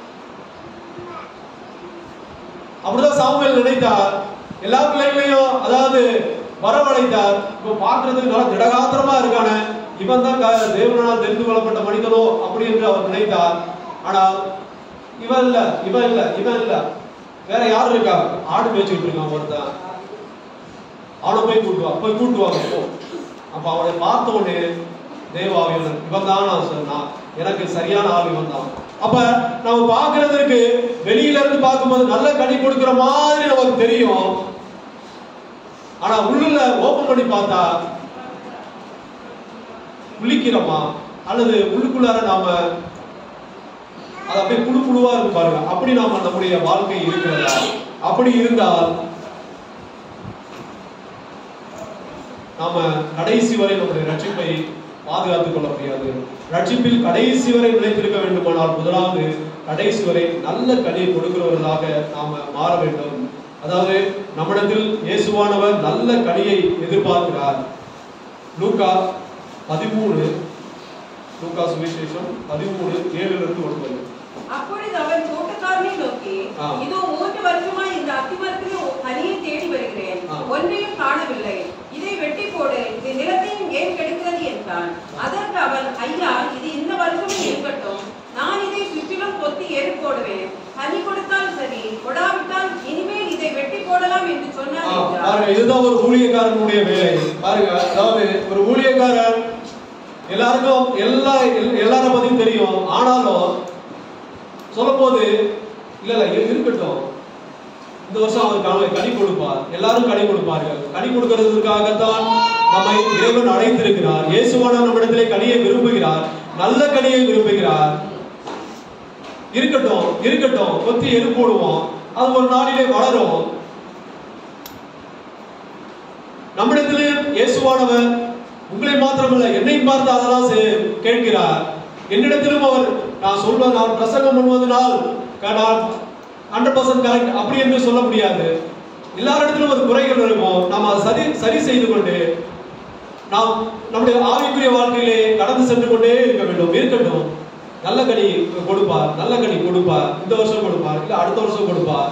அப்படிதான் சாமுவேல் நினைத்தார் எல்லா பிள்ளைகளையும் அதாவது வரவழைத்தார் இப்ப பார்க்கிறதுக்கு நல்லா திடகாத்திரமா இருக்கானே இவன் தான் க- தேவனால் தெரிந்து கொள்ளப்பட்ட மனிதனோ அப்படி என்று அவர் நினைத்தார் ஆனால் இவன் இல்ல இவன் இல்ல இவன் இல்ல வேற யார் இருக்கா ஆடு மேய்ச்சிட்டு இருக்கான் ஒருத்தன் அவனை போய் கூட்டுவா போய் கூட்டுவாங்க போ அப்ப அவனை பார்த்த உடனே தேவாவியன் இவன் தான் நான் சொன்னான் எனக்கு சரியான ஆள் இவன் தான் அப்ப நம்ம பார்க்கிறதுக்கு வெளியில இருந்து பார்க்கும்போது நல்ல கனி கொடுக்கிற மாதிரி நமக்கு தெரியும் ஆனா உள்ளுல ஓபன் பண்ணி பார்த்தா குளிக்கிறோமா அல்லது உள்ளுக்குள்ளார நாம அது அப்படியே புழு புழுவா இருக்கு பாருங்க அப்படி நாம நம்முடைய வாழ்க்கை இருக்கிறதா அப்படி இருந்தால் நாம கடைசி வரை நம்முடைய ரட்சிப்பை பாதுகாத்துக் கொள்ள முடியாது ரட்சிப்பில் கடைசி வரை நிலைத்திருக்க வேண்டுமானால் முதலாவது கடைசி வரை நல்ல கனியை கொடுக்கிறவர்களாக நாம மாற வேண்டும் அதாவது நம்மிடத்தில் இயேசுவானவர் நல்ல கனியை எதிர்பார்க்கிறார் லூக்கா பதிமூணு லூக்கா சுவிசேஷம் பதிமூணு ஏழுல இருந்து ஒன்பது அப்பொழுது அவன் தோட்டக்காரனை நோக்கி ஆ. இதோ மூன்று வருஷமா இந்த அத்திமரத்திலே கனியை தேடி வருகிறேன் ஆ. ஒன்றையும் காணவில்லை இதை வெட்டி போடு இது நிலத்தையும் ஏன் கெடுக்கிறது என்றான் அதற்கு அவன் ஐயா இது இந்த வருஷமும் இருக்கட்டும் நான் இதை சுற்றிலும் கொத்தி எரு போடுவேன் கனி கொடுத்தால் சரி கொடாவிட்டால் இனிமேல் இதை வெட்டி போடலாம் என்று ஆ, சொன்னான் என்றார். பாருங்க இதுதான் ஒரு ஊழியக்காரனுடைய வேலை பாருங்க அதாவது ஒரு ஊழியக்காரன் எல்லாருக்கும் எல்லா எல்- எல்லார பத்தியும் தெரியும் ஆனாலும் சொல்லும்போது இல்ல இல்ல இரு- இருக்கட்டும் இந்த வருஷம் அவர் கனி கனி கொடுப்பார் எல்லாரும் கனி கொடுப்பார்கள் கனி கொடுக்கிறதுக்காகத்தான் நம்மை இறைவன் அழைத்திருக்கிறார் இயேசுவான நம்மிடத்திலே கனியை விரும்புகிறார் நல்ல கனியை விரும்புகிறார் இருக்கட்டும் இருக்கட்டும் கொத்தி எரு போடுவோம் அது ஒரு நாளிலே வளரும் நம்மிடத்திலே இயேசுவானவர் உங்களை மாத்திரமல்ல என்னையும் பார்த்து அதெல்லாம் செய்- கேட்கிறார் என்னிடத்திலும் அவர் நான் சொல்வது நான் பிரசங்கம் பண்ணுவதனால் க- நான் ஹண்ட்ரட் பர்சன்ட் கரெக்ட் அப்படி என்று சொல்ல முடியாது எல்லாரிடத்திலும் ஒரு குறைகள் இருக்கும் நாம் அதை சரி சரி செய்து கொண்டு நாம் நம்முடைய ஆவிக்குரிய வாழ்க்கையிலே கடந்து சென்று கொண்டே இருக்க வேண்டும் இருக்கட்டும் நல்ல கனி கொடுப்பார் நல்ல கனி கொடுப்பார் இந்த வருஷம் கொடுப்பார் இல்ல அடுத்த வருஷம் கொடுப்பார்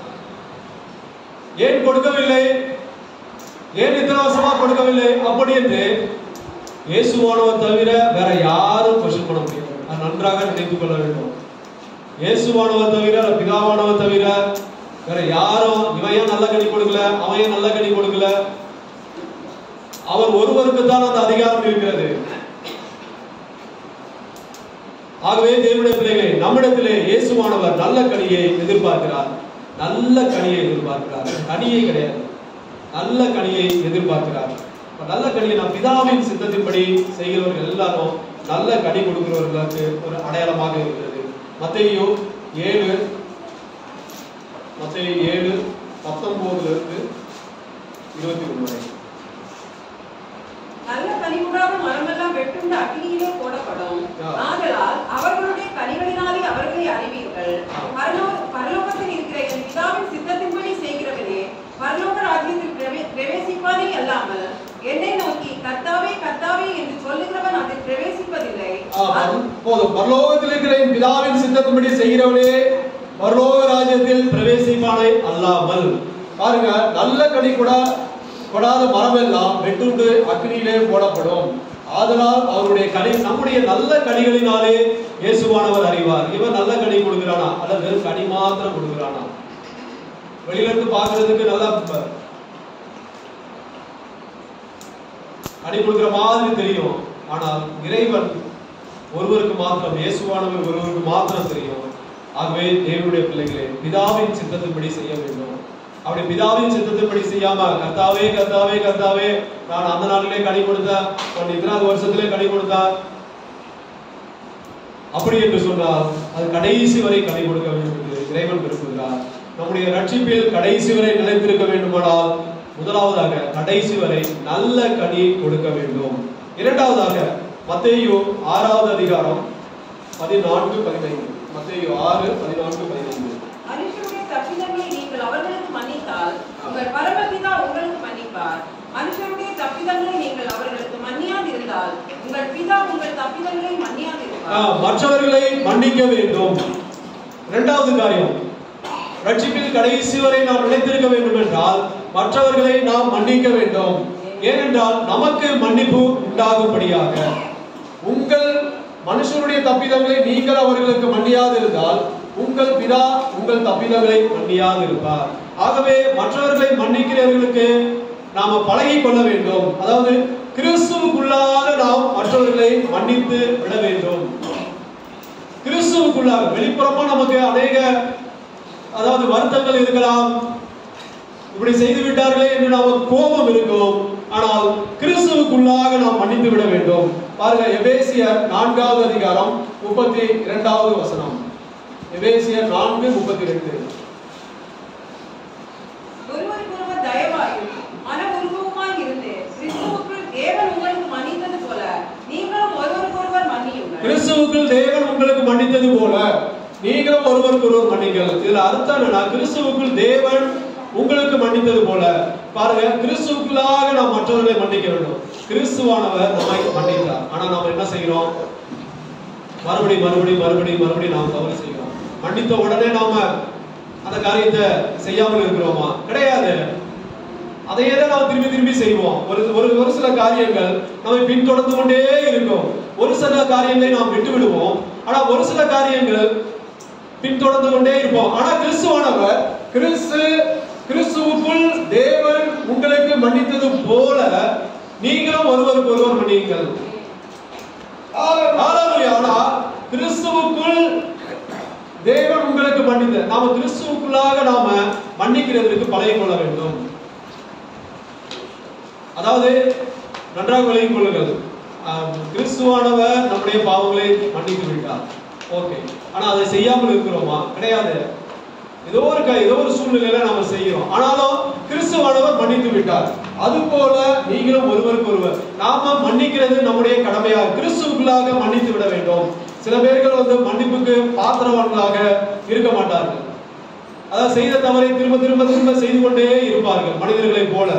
ஏன் கொடுக்கவில்லை ஏன் இத்தனை வருஷமா கொடுக்கவில்லை அப்படி என்று இயேசுவானவர் தவிர வேற யாரும் கொஸ்டின் பண்ண முடியாது அது நன்கு நன்றாக நினைத்துக் கொள்ள வேண்டும் இயேசுவானவர் தவிர பிதாவானவர் தவிர வேற யாரும் இவன் ஏன் நல்ல கனி கொடுக்கல அவன் ஏன் நல்ல கனி கொடுக்கல அவர் ஒருவருக்கு தான் அந்த அதிகாரம் இருக்கிறது ஆகவே தேவனுடைய பிள்ளைகளே நம்மிடத்திலே இயேசுவானவர் நல்ல கனியை எதிர்பார்க்கிறார் நல்ல கனியை எதிர்பார்க்கிறார் கனியை கிடையாது நல்ல கனியை எதிர்பார்க்கிறார் அப்ப நல்ல கனியை நாம் பிதாவின் சித்தத்தின்படி செய்கிறவர்கள் எல்லாரும் நல்ல கனி கொடுக்கிறவர்களுக்கு ஒரு அடையாளமாக இருக்கிறது மத்தேயு ஏழு மத்தேயு ஏழு பத்தொன்பதுல இருந்து இருபத்தி ஒன்று வரை நல்ல கனிவுடாத மரமெல்லாம் வெட்டுண்ட அக்னியிலே போடப்படும் ஆ. ஆதலால் அவர்களுடைய கனிகளினாலே அவர்களை அறிவீர்கள் ஆ. பரலோ- பரலோகத்தில் இருக்கிற என் பிதாவின் சித்தத்தின்படி செய்கிறவனே பரலோக ராஜ்யத்தில் பிரவே- பிரவேசிப்பானே அல்லாமல் என்னை நோக்கி கர்த்தாவே கர்த்தாவே என்று சொல்லுகிறவன் அதில் பிரவேசிப்பதில்லை ஆ, பர- போதும் பரலோகத்தில் இருக்கிற என் பிதாவின் சித்தத்தின்படி செய்கிறவனே பரலோக ராஜ்யத்தில் பிரவேசிப்பானை அல்லாமல் பாருங்க நல்ல கனி கூட கொடாத மரம் எல்லாம் வெட்டுண்டு அக்னியிலே போடப்படும் ஆதலால் அவருடைய கனி நம்முடைய நல்ல கனிகளினாலே இயேசுவானவர் அறிவார் இவன் நல்ல கனி கொடுக்கிறானா அல்லது வெறும் கனி மாத்திரம் கொடுக்கிறானா வெளியில இருந்து பார்க்கிறதுக்கு நல்லா ப- கனி கொடுக்கிற மாதிரி தெரியும் ஆனால் இறைவன் ஒருவருக்கு மாத்திரம் இயேசுவானவர் ஒருவருக்கு மாத்திரம் தெரியும் ஆகவே தேவனுடைய பிள்ளைகளே பிதாவின் சித்தத்தின்படி செய்ய வேண்டும் அப்படி பிதாவின் சித்தத்தின்படி செய்யாம கர்த்தாவே கர்த்தாவே கர்த்தாவே நான் அந்த நாளிலே கனி கொடுத்தேன் நான் இத்தனாவது வருஷத்திலே கனி கொடுத்தேன் அப்படி என்று சொன்னால் அது கடைசி வரை கனி கொடுக்க வேண்டும் என்று இறைவன் விரும்புகிறார் நம்முடைய ரட்சிப்பில் கடைசி வரை நிலைத்திருக்க வேண்டுமானால் முதலாவதாக கடைசி வரை நல்ல கனி கொடுக்க வேண்டும் இரண்டாவதாக மத்தேயு ஆறாவது அதிகாரம் பதினான்கு பதினைந்து மத்தேயு ஆறு பதினான்கு பதினைந்து மனுஷருடைய தப்பிதங்களை நீங்கள் அவர்களுக்கு மன்னித்தால் உங்கள் பரமபிதா உங்களுக்கு மன்னிப்பார் மனுஷருடைய தப்பிதங்களை நீங்கள் அவர்களுக்கு மன்னியாதிருந்தால் உங்கள் பிதா உங்கள் தப்பிதங்களை ஆ, மன்னியாதிருப்பார் மற்றவர்களை மன்னிக்க வேண்டும் இரண்டாவது காரியம் ரட்சிப்பில் கடைசி வரை நாம் நிலைத்திருக்க வேண்டும் என்றால் மற்றவர்களை நாம் மன்னிக்க வேண்டும் ஏனென்றால் நமக்கு மன்னிப்பு உண்டாகும்படியாக உங்கள் மனுஷருடைய தப்பிதங்களை நீங்கள் அவர்களுக்கு மன்னியாதிருந்தால் உங்கள் பிதா உங்கள் தப்பிதங்களை மன்னியாதிருப்பார் ஆகவே மற்றவர்களை மன்னிக்கிறவர்களுக்கு நாம பழகி கொள்ள வேண்டும் அதாவது கிறிஸ்துவுக்குள்ளாக நாம் மற்றவர்களை மன்னித்து விட வேண்டும் கிறிஸ்துவுக்குள்ளாக வெளிப்புறமா நமக்கு அநேக அதாவது வருத்தங்கள் இருக்கலாம் இப்படி செய்து விட்டார்களே என்று நமக்கு கோபம் இருக்கும் ஆனால் கிறிஸ்துவுக்குள்ளாக நாம் மன்னித்து விட வேண்டும் பாருங்க எபேசியர் நான்காவது அதிகாரம் முப்பத்தி இரண்டாவது வசனம் எபேசியர் நான்கு முப்பத்தி ரெண்டு ஒருவருக்கொருவர் தயவாயும் மன உருவமாய் இருந்து கிறிஸ்துவுக்குள் தேவன் உங்களுக்கு மன்னித்தது போல நீங்களும் ஒருவருக்கொருவர் மன்னியுங்கள் கிறிஸ்துவுக்குள் தேவன் உங்களுக்கு மன்னித்தது போல நீங்களும் ஒருவருக்கு ஒருவர் மன்னிங்கள் இதுல அர்த்தம் என்னன்னா கிறிஸ்துவுக்குள் தேவன் உங்களுக்கு மன்னித்தது போல பாருங்க கிறிஸ்துவுக்குள்ளாக நாம் மற்றவர்களை மன்னிக்க வேண்டும் கிறிஸ்துவானவர் நம்மை மன்னித்தார் ஆனா நாம் என்ன செய்கிறோம் மறுபடி மறுபடி மறுபடி மறுபடி நாம் தவறு செய்கிறோம் மன்னித்த உடனே நாம அந்த காரியத்தை செய்யாமல் இருக்கிறோமா கிடையாது அதையே தான் நாம் திரும்பி திரும்பி செய்வோம் ஒரு ஒரு ஒரு சில காரியங்கள் நம்மை பின்தொடர்ந்து கொண்டே இருக்கும் ஒரு சில காரியங்களை நாம் விட்டு விடுவோம் ஆனா ஒரு சில காரியங்கள் பின்தொடர்ந்து கொண்டே இருப்போம் ஆனா கிறிஸ்துவானவர் கிறிஸ்து கிறிஸ்துவுக்குள் தேவன் உங்களுக்கு மன்னித்தது போல நீங்களும் ஒருவருக்கு ஒருவர் மன்னியுங்கள் ஹalleluya. ஆனா கிறிஸ்துவுக்குள் தேவன் உங்களுக்கு மன்னித்த நாம கிறிஸ்துவுக்குள்ளாக நாம மன்னிக்கிறதற்கு பழகிக் கொள்ள வேண்டும் அதாவது நன்றாக விளங்கிக் கொள்ளுங்கள் ஆம், கிறிஸ்துவானவர் நம்முடைய பாவங்களை மன்னித்து விட்டார் ஓகே ஆனா அதை செய்யாமல் இருக்கிறோமா கிடையாது ஏதோ ஒரு க- ஏதோ ஒரு சூழ்நிலையில நாம செய்கிறோம் ஆனாலும் கிறிஸ்துவானவர் மன்னித்து விட்டார் அது போல நீங்களும் ஒருவருக்கு ஒருவர் நாம மன்னிக்கிறது நம்முடைய கடமையா கிறிஸ்துவுக்குள்ளாக மன்னித்து விட வேண்டும் சில பேர்கள் வந்து மன்னிப்புக்கு பாத்திரவான்களாக இருக்க மாட்டார்கள் அதாவது செய்த தவறை திரும்ப திரும்ப திரும்ப செய்து கொண்டே இருப்பார்கள் மனிதர்களைப் போல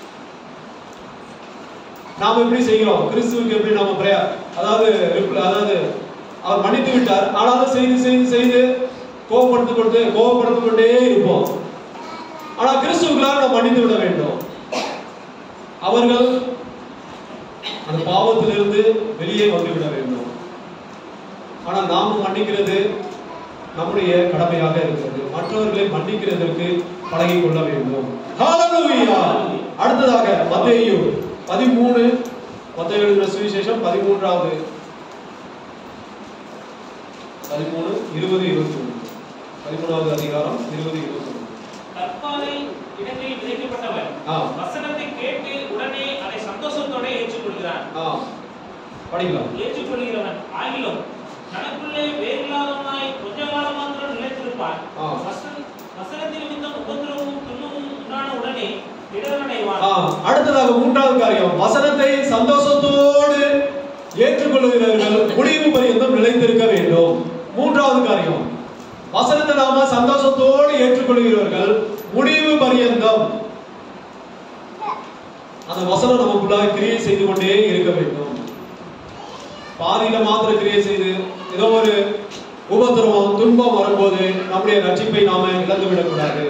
நாம் எப்படி செய்கிறோம் கிறிஸ்துவுக்கு எப்படி நாம பிரயா அதாவது reply- அதாவது அவர் மன்னித்து விட்டார் ஆனாலும் செய்து செய்து செய்து கோபப்படுத்திக் கொண்டு கோபப்படுத்திக் கொண்டே இருப்போம் ஆனா கிறிஸ்துவுக்களாக நாம் மன்னித்து விட வேண்டும் அவர்கள் அந்த பாவத்திலிருந்து வெளியே வந்து விட வேண்டும் ஆனால் நாம் மன்னிக்கிறது நம்முடைய கடமையாக இருக்கிறது மற்றவர்களை மன்னிக்கிறதற்கு பழகிக் கொள்ள வேண்டும் ஹalleluya அடுத்ததாக மத்தேயு பதிமூணு மத்தேயு எழுதின சுவிசேஷம் பதிமூன்றாவது பதிமூணு இருபது இருபத்தி ஒன்று பதிமூணாவது அதிகாரம் இருபது இருபத்தி ஒன்று கற்பாறை இடங்களில் விதைக்கப்பட்டவன் ஆ வசனத்தை கேட்டு உடனே அதை சந்தோஷத்தோட ஏற்றுக்கொள்கிறான் ஆ படிக்கலாம் ஏற்றுக்கொள்கிறவன் ஆகிலும் தனக்குள்ளே வேறில்லாதவனாய் கொஞ்ச காலம் மாத்திரம் நிலைத்திருப்பான் ஆ. வசன- வசனத்தின் நிமித்தம் உபத்திரவமும் துன்பமும் உண்டான உடனே இடரடைவான் ஆ, அடுத்ததாக மூன்றாவது காரியம் வசனத்தை சந்தோஷத்தோடு ஏற்றுக்கொள்ளுகிறவர்கள் முடிவு பரியந்தம் நிலைத்திருக்க வேண்டும் மூன்றாவது காரியம் வசனத்தை நாம சந்தோஷத்தோடு ஏற்றுக்கொள்கிறவர்கள் முடிவு பரியந்தம் அந்த வசனம் நமக்குள்ளாக கிரியை செய்து கொண்டே இருக்க வேண்டும் பாதியில மாத்திர கிரியை செய்து ஏதோ ஒரு உபத்திரவம் துன்பம் வரும்போது நம்முடைய ரட்சிப்பை நாம இழந்து விடக்கூடாது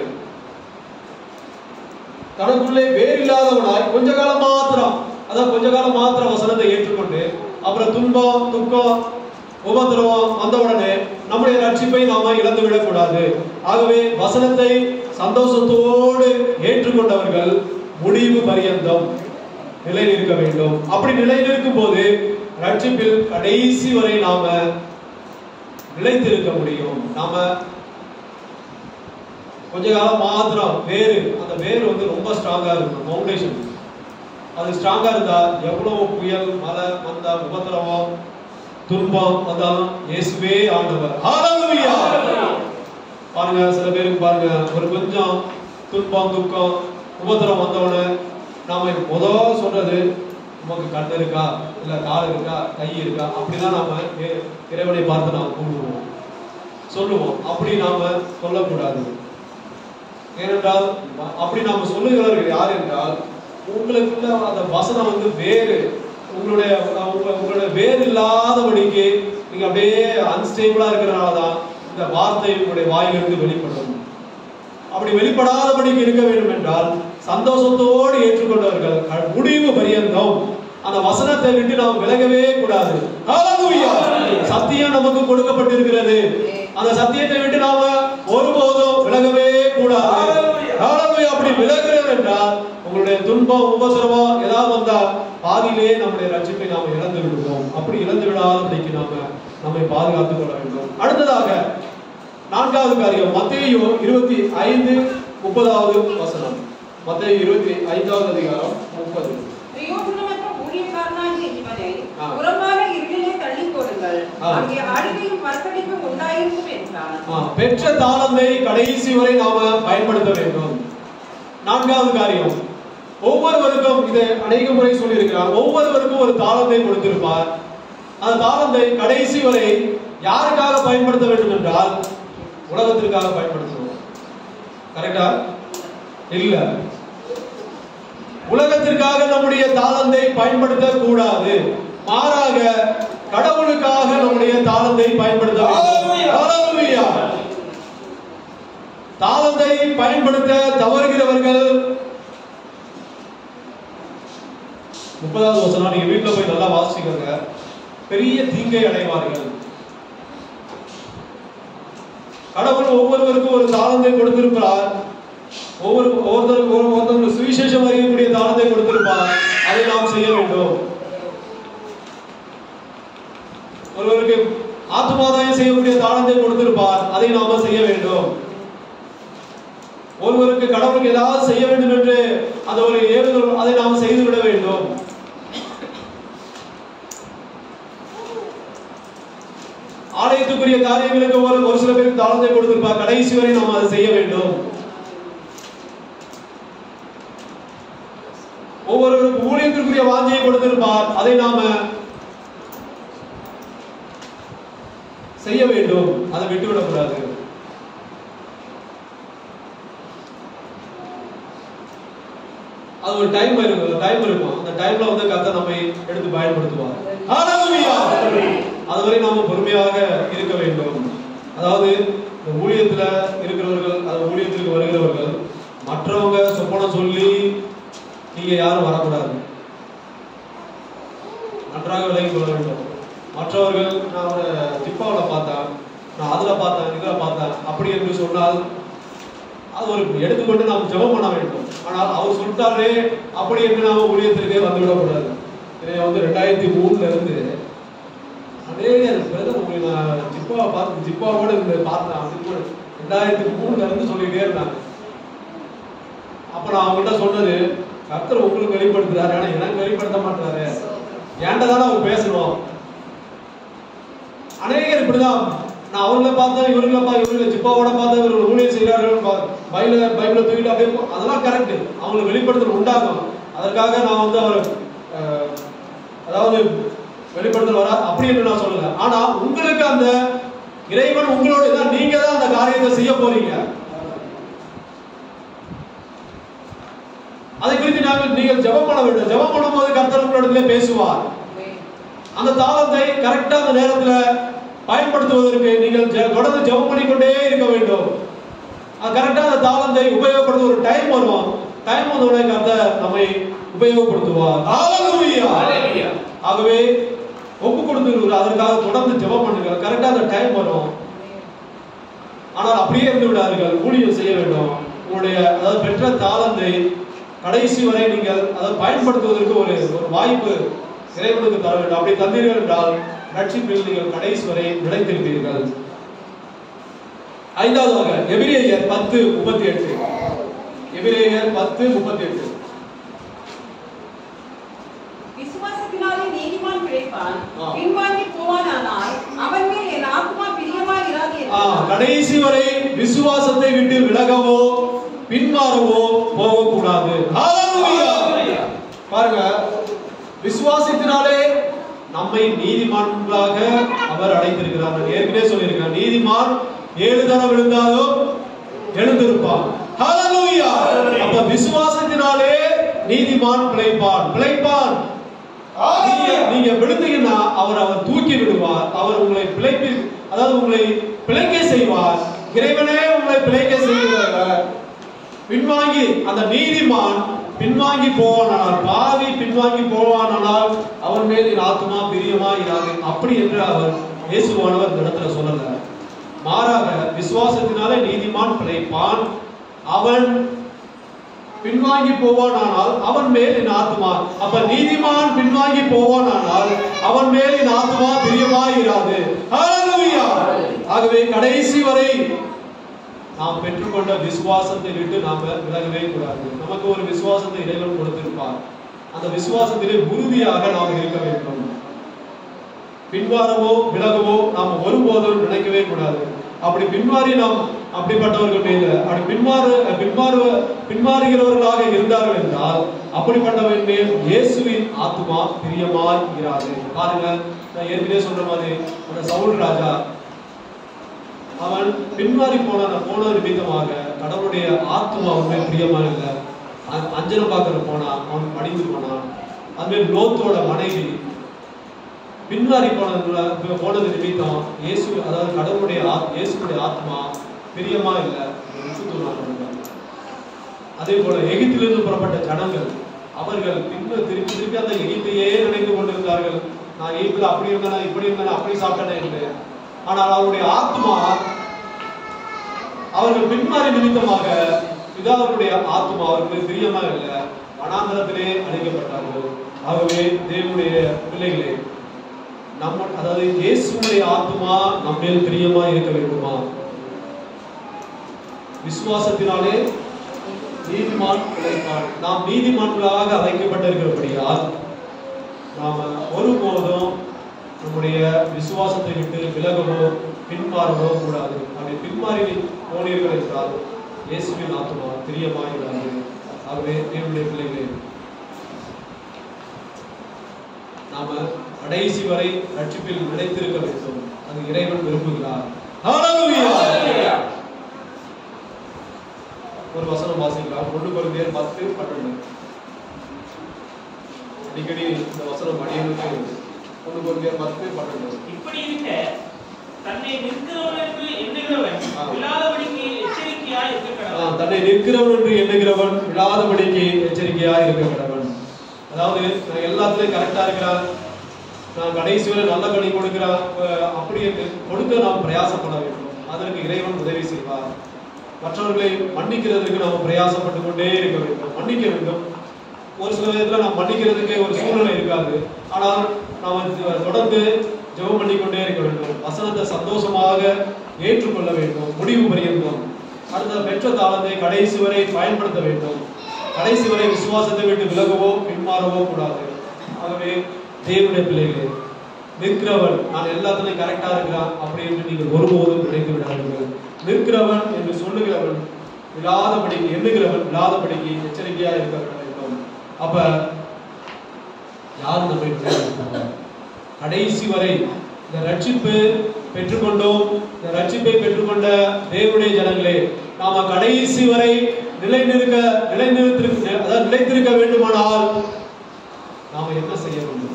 தனக்குள்ளே வேறில்லாதவனாய் கொஞ்ச காலம் மாத்திரம் அதான் கொஞ்ச காலம் மாத்திரம் வசனத்தை ஏற்றுக்கொண்டு அப்புறம் துன்பம் துக்கம் உபத்திரவம் வந்த உடனே நம்முடைய ரட்சிப்பை நாம இழந்து விடக்கூடாது ஆகவே வசனத்தை சந்தோஷத்தோடு ஏற்றுக்கொண்டவர்கள் முடிவு பரியந்தம் நிலை நிற்க வேண்டும் அப்படி நிலை நிற்கும் போது ரட்சிப்பில் கடைசி வரை நாம நிலைத்திருக்க முடியும் நாம கொஞ்ச காலம் மாத்திரம் வேறு அந்த வேர் வந்து ரொம்ப ஸ்ட்ராங்கா இருக்கும் ஃபவுண்டேஷன் அது ஸ்ட்ராங்கா இருந்தா எவ்வளவு புயல் மழை வந்தா உபத்திரவம் துன்பம் வந்தாலும் இயேசுவே ஆண்டவர் ஹalleluya பாருங்க சில பேருக்கு பாருங்க ஒரு கொஞ்சம் துன்பம் துக்கம் உபத்திரம் வந்தவொடனே நாம முத சொல்றது நமக்கு கண் இருக்கா இல்ல கால் இருக்கா கை இருக்கா அப்படிதான் நாம இறை- இறைவனை பார்த்து நாம கூப்பிடுவோம் சொல்லுவோம் அப்படி நாம சொல்லக்கூடாது ஏனென்றால் வ- அப்படி நாம சொல்லுகிறவர்கள் யார் என்றால் உங்களுக்குள்ள அந்த வசனம் வந்து வேறு உங்களுடைய உங்க- உங்களுடைய வேறு இல்லாதபடிக்கு நீங்க அப்படியே அன்ஸ்டேபிளா இருக்கிறனால தான் இந்த வார்த்தை உங்களுடைய வாயிலிருந்து வெளிப்படும் அப்படி வெளிப்படாதபடிக்கு இருக்க வேண்டும் என்றால் சந்தோஷத்தோடு ஏற்றுக்கொண்டவர்கள் க- முடிவு பரியந்தம் அந்த வசனத்தை விட்டு நாம் விலகவே கூடாது ஹalleluya சத்தியம் நமக்கு கொடுக்கப்பட்டிருக்கிறது அந்த சத்தியத்தை விட்டு நாம ஒருபோதும் விலகவே கூடாது ஹalleluya அப்படி விலகுறது என்றால் உங்களுடைய துன்பம் உபசரமம் ஏதாவது வந்தா பாதியிலே நம்முடைய ரட்சிப்பை நாம் இழந்து விடுவோம் அப்படி இழந்து விடாதபடிக்கு நாம நம்மை பாதுகாத்துக் கொள்ள வேண்டும் அடுத்ததாக நான்காவது காரியம் மத்தேயு இருபத்தி ஐந்து முப்பதாவது வசனம் மத்தேயு இருபத்தி ஐந்தாவது அதிகாரம் முப்பது பிரயோஜனமற்ற ஊழியக்காரனாகிய இவனை ஆ. புறம்பான இருளிலே தள்ளிப் போடுங்கள் ஆ. அங்கே ஆளுகையும் வர்த்தடிப்பும் உண்டாயிருக்கும் என்றார் ஆ, பெற்ற தாளந்தை கடைசி வரை நாம பயன்படுத்த வேண்டும் நான்காவது காரியம் ஒவ்வொருவருக்கும் இதை அநேக முறை சொல்லியிருக்கிறார் ஒவ்வொருவருக்கும் ஒரு தாளந்தை கொடுத்திருப்பார் அந்த தாளந்தை கடைசி வரை யாருக்காக பயன்படுத்த வேண்டும் என்றால் உலகத்திற்காக பயன்படுத்தணும் கரெக்டா இல்ல உலகத்திற்காக நம்முடைய தாளந்தை பயன்படுத்த கூடாது மாறாக கடவுளுக்காக நம்முடைய தாளந்தை பயன்படுத்த வேண்டும். ஹalleluya. தாளந்தை பயன்படுத்த தவறுகிறவர்கள் முப்பதாவது வசனம் நீங்க வீட்டுல போய் நல்லா வாசிக்கோங்க பெரிய தீங்கை அடைவார்கள் கடவுள் ஒவ்வொருவருக்கும் ஒரு தாளந்தை கொடுத்திருப்பார் ஒவ்வொரு ஒவ்வொருத்தருக்கு ஒரு ஒருத்தவங்களுக்கு சுவிசேஷம் அறியக்கூடிய தாளத்தை கொடுத்திருப்பார் அதை நாம் செய்ய வேண்டும் ஒருவருக்கு ஆத்மாதாயம் செய்யக்கூடிய தாளத்தை கொடுத்திருப்பார் அதை நாம செய்ய வேண்டும் ஒருவருக்கு கடவுளுக்கு ஏதாவது செய்ய வேண்டும் என்று அந்த ஒரு ஏவுதல் அதை நாம் செய்துவிட வேண்டும் ஆலயத்துக்குரிய காரியங்களுக்கு ஒரு ஒரு சில பேருக்கு தாளத்தை கொடுத்திருப்பார் கடைசி வரை நாம் அதை செய்ய வேண்டும் ஒவ்வொருவருக்கும் ஊழியத்திற்குரிய வாஞ்சியை கொடுத்திருப்பார் அதை நாம செய்ய வேண்டும் அதை விட்டுவிடக்கூடாது அது ஒரு டைம் இருக்கும் டைம் இருக்கும் அந்த டைம்ல வந்து கர்த்தர் நம்மை எடுத்து பயன்படுத்துவார் ஹalleluya அதுவரை நாம பொறுமையாக இருக்க வேண்டும் அதாவது இந்த ஊழியத்துல இருக்கிறவர்கள் அது ஊழியத்திற்கு வருகிறவர்கள் மற்றவங்க சொப்பனம் சொல்லி நீங்க யாரும் வரக்கூடாது நன்றாக விலகிக் கொள்ள வேண்டும் மற்றவர்கள் நான் ஒரு திப்பாவில் அது ஒரு எடுத்துக்கொண்டு நாம் ஜெபம் பண்ண வேண்டும் ஆனால் அவர் சொல்லிட்டாரே அப்படி என்று நாம ஊழியத்திற்கே வந்துவிடக்கூடாது இதை வந்து ரெண்டாயிரத்தி மூணுல இருந்து அநேக பிரதர் உங்களை நான் ஜிப்பாவை பார்த்து ஜிப்பாவோட இந்த பார்த்தேன் அப்படி கூட ரெண்டாயிரத்தி மூணுல இருந்து சொல்லிட்டே இருந்தாங்க அப்ப நான் அவங்ககிட்ட சொன்னது கர்த்தர் உங்களுக்கு வெளிப்படுத்துறாரு ஆனா எனக்கு வெளிப்படுத்த மாட்டாரு ஏன்டா தானே அவர் பேசணும் அநேகர் இப்படிதான் நான் அவங்கள பார்த்தேன் இவர்களை பார்த்தேன் இவர்களை ஜிப்பாவோட பார்த்தேன் இவர்கள் ஊழியர் செய்கிறார்கள் பைபிள பைபிளை தூக்கிட்டு அப்படியே போ- அதெல்லாம் கரெக்ட் அவங்களுக்கு வெளிப்படுத்தல் உண்டாகும் அதற்காக நான் வந்து அவர் அஹ், அதாவது வெளிப்படுத்தல் வரா அப்படி என்று நான் சொல்லல ஆனா உங்களுக்கு அந்த இறைவன் உங்களோட தான் நீங்க தான் அந்த காரியத்தை செய்ய போறீங்க அதை குறித்து நாங்கள் நீங்கள் ஜெபம் பண்ண வேண்டும் ஜெபம் பண்ணும்போது கர்த்தர் உங்களிடத்திலே பேசுவார் அந்த தாளத்தை கரெக்டா அந்த நேரத்துல பயன்படுத்துவதற்கு நீங்கள் ஜெ- தொடர்ந்து ஜெபம் பண்ணிக்கொண்டே இருக்க வேண்டும் அது கரெக்டா அந்த தாளத்தை உபயோகப்படுத்த ஒரு டைம் வரும் டைம் வந்த உடனே கர்த்தர் நம்மை உபயோகப்படுத்துவார் ஹalleluya Hallelujah. ஆகவே ஒப்பு கொடுத்து அதற்காக தொடர்ந்து ஜெபம் பண்ணுங்க கரெக்டா அந்த டைம் வரும் ஆனால் அப்படியே இருந்து விடாதீர்கள் ஊழியம் செய்ய வேண்டும் உங்களுடைய அதாவது பெற்ற தாளந்தை கடைசி வரை நீங்கள் அதை பயன்படுத்துவதற்கு ஒரு ஒரு வாய்ப்பு இறைவனுக்கு தர வேண்டும் அப்படி தந்தீர்கள் என்றால் ரட்சிப்பில் நீங்கள் கடைசி வரை நிலைத்திருப்பீர்கள் ஐந்தாவதாக எபிரேயர் பத்து முப்பத்தி எட்டு எபிரேயர் பத்து முப்பத்தி எட்டு விசுவாசத்தினாலே நீதிமான் பிழைப்பான் ஆ. பின்வாங்கி போவானானால் அவன் மேல் என் ஆத்மா பிரியமாய் இராது ஆ, என்றார். கடைசி வரை விசுவாசத்தை விட்டு விலகவோ பின்மாறவோ போகக்கூடாது ஹalleluya Hallelujah. பாருங்க விசுவாசத்தினாலே நம்மை நீதிமான்களாக அவர் அழைத்திருக்கிறார் நான் ஏற்கனவே சொல்லியிருக்கேன் நீதிமான் ஏழு தரம் விழுந்தாலும் எழுந்திருப்பான் ஹalleluya அப்ப விசுவாசத்தினாலே நீதிமான் பிழைப்பான் பிழைப்பான் நீங்க நீங்க விழுந்தீங்கன்னா அவர் அவர் தூக்கி விடுவார் அவர் உங்களை பிழைப்பி அதாவது உங்களை பிழைக்க செய்வார் இறைவனே உங்களை பிழைக்க செய்கிறவர் பின்வாங்கி அந்த நீதிமான் பின்வாங்கி போவானால் பாவி பின்வாங்கி போவானால் அவன் மேல் என் ஆத்மா பிரியமா இராது அப்படி என்று அவர் இயேசுவானவர் இந்த இடத்துல சொல்லல மாறாக விசுவாசத்தினாலே நீதிமான் பிழைப்பான் அவன் பின்வாங்கி போவானானால் அவன் மேல் என் ஆத்மா அப்ப நீதிமான் பின்வாங்கி போவானானால் அவன் மேல் என் ஆத்மா பிரியமாய் இராது ஹalleluya ஆகவே கடைசி வரை நாம் பெற்றுக்கொண்ட விசுவாசத்தை விட்டு நாம விலகவே கூடாது நமக்கு ஒரு விசுவாசத்தை இறைவன் கொடுத்திருப்பார் அந்த விசுவாசத்திலே உறுதியாக நாம் இருக்க வேண்டும் பின்வாரவோ விலகவோ நாம் ஒருபோதும் நினைக்கவே கூடாது அப்படி பின்மாறி நாம் அப்படிப்பட்டவர்கள் மேல அப்படி பின்மாறு பின்மாறு பின்மாறுகிறவர்களாக இருந்தார்கள் என்றால் அப்படிப்பட்டவன் மேல் இயேசுவின் ஆத்துமா பிரியமாய் இராது பாருங்க நான் ஏற்கனவே சொல்ற மாதிரி அந்த சவுல் ராஜா அவன் பின்மாறி போன போன நிமித்தமாக கடவுளுடைய ஆத்மா அவன் மேல் பிரியமா இல்லை அ- அஞ்சனம் பார்க்கற போனா அவன் படிந்து போனான் அதுமாதிரி லோத்தோட மனைவி பின்வாரி போனது போனது நிமித்தம் இயேசு அதாவது கடவுளுடைய ஆத்- இயேசுடைய ஆத்மா பிரியமா இல்லை விட்டுத்துள்ளாங்க அதே போல எகிப்திலிருந்து புறப்பட்ட ஜனங்கள் அவர்கள் பின்பு திருப்பி திருப்பி அந்த எகிப்தையே நினைத்து கொண்டிருந்தார்கள் நான் எகிப்தில் அப்படி இருந்தேன் இப்படி இருந்தேன் அப்படி சாப்பிட்டேன் என்று ஆனால் அவருடைய ஆத்மா அவர்கள் பின்மாறி நிமித்தமாக பிதாவுடைய ஆத்மா அவர்களுக்கு பிரியமா இல்லை வனாந்தரத்திலே அழைக்கப்பட்டார்கள் ஆகவே தேவனுடைய பிள்ளைகளே நம்ம அதாவது இயேசுடைய ஆத்மா நம்மேல் பிரியமா இருக்க வேண்டுமா விசுவாசத்தினாலே நீதிமான் பிழைப்பான் நாம் நீதிமான்களாக அழைக்கப்பட்டிருக்கிறபடியால் நாம ஒருபோதும் நம்முடைய விசுவாசத்தை விட்டு விலகவோ பின்மாறவோ கூடாது அப்படி பின்மாறி போனீர்கள் என்றால் இயேசுவின் ஆத்மா பிரியமாகிறார்கள் ஆகவே தேவனுடைய பிள்ளைகளே நாம கடைசி வரை ரட்சிப்பில் நிலைத்திருக்க வேண்டும் அது இறைவன் விரும்புகிறார் ஹalleluya Hallelujah. ஒரு வசனம் வாசிக்கலாம் ஒன்று கொரிந்தியர் பத்து பன்னெண்டு அடிக்கடி இந்த வசனம் அடியனுக்கு ஒன்று கொரிந்தியர் பத்து பன்னெண்டு இப்படி இருக்க தன்னை நிற்கிறவன் என்று எண்ணுகிறவன் ஆ. விழாதபடிக்கு எச்சரிக்கையாய் இருக்க ஆ, கடவுள் தன்னை நிற்கிறவன் என்று எண்ணுகிறவன் விழாதபடிக்கு எச்சரிக்கையாக இருக்க கடவன் அதாவது நான் எல்லாத்துலயும் கரெக்டா இருக்கிறான் நான் கடைசி வரை நல்ல கனி கொடுக்கிறான் அஹ் அப்படி என்று கொடுக்க நாம் பிரயாசப்பட வேண்டும் அதற்கு இறைவன் உதவி செய்வார் மற்றவர்களை மன்னிக்கிறதுக்கு நாம் பிரயாசப்பட்டு கொண்டே இருக்க வேண்டும் மன்னிக்க வேண்டும் ஒரு சில விதத்துல நாம் மன்னிக்கிறதுக்கு ஒரு சூழ்நிலை இருக்காது ஆனால் நாம் தொடர்ந்து ஜெபம் பண்ணிக்கொண்டே இருக்க வேண்டும் வசனத்தை சந்தோஷமாக ஏற்றுக்கொள்ள வேண்டும் முடிவு பரியந்தம் அடுத்த பெற்ற தாளத்தை கடைசி வரை பயன்படுத்த வேண்டும் கடைசி வரை விசுவாசத்தை விட்டு விலகவோ பின்மாறவோ கூடாது ஆகவே தேவனுடைய பிள்ளைகளே நிற்கிறவன் நான் எல்லாத்துலயும் கரெக்டா இருக்கிறான் அப்படி என்று நீங்கள் ஒருபோதும் நினைத்து விடாதீர்கள் நிற்கிறவன் என்று சொல்லுகிறவன் விழாதபடிக்கு எண்ணுகிறவன் விழாதபடிக்கு எச்சரிக்கையா இருக்க வேண்டும் அப்ப யார் நம்மை விளையாடுகிறாங்க கடைசி வரை இந்த ரட்சிப்பு பெற்றுக்கொண்டோம் இந்த ரட்சிப்பை பெற்றுக்கொண்ட தேவனுடைய ஜனங்களே நாம கடைசி வரை நிலைநிற்க நிலைநிறுத்திருக்க அதாவது நிலைத்திருக்க வேண்டுமானால் நாம என்ன செய்ய வேண்டும்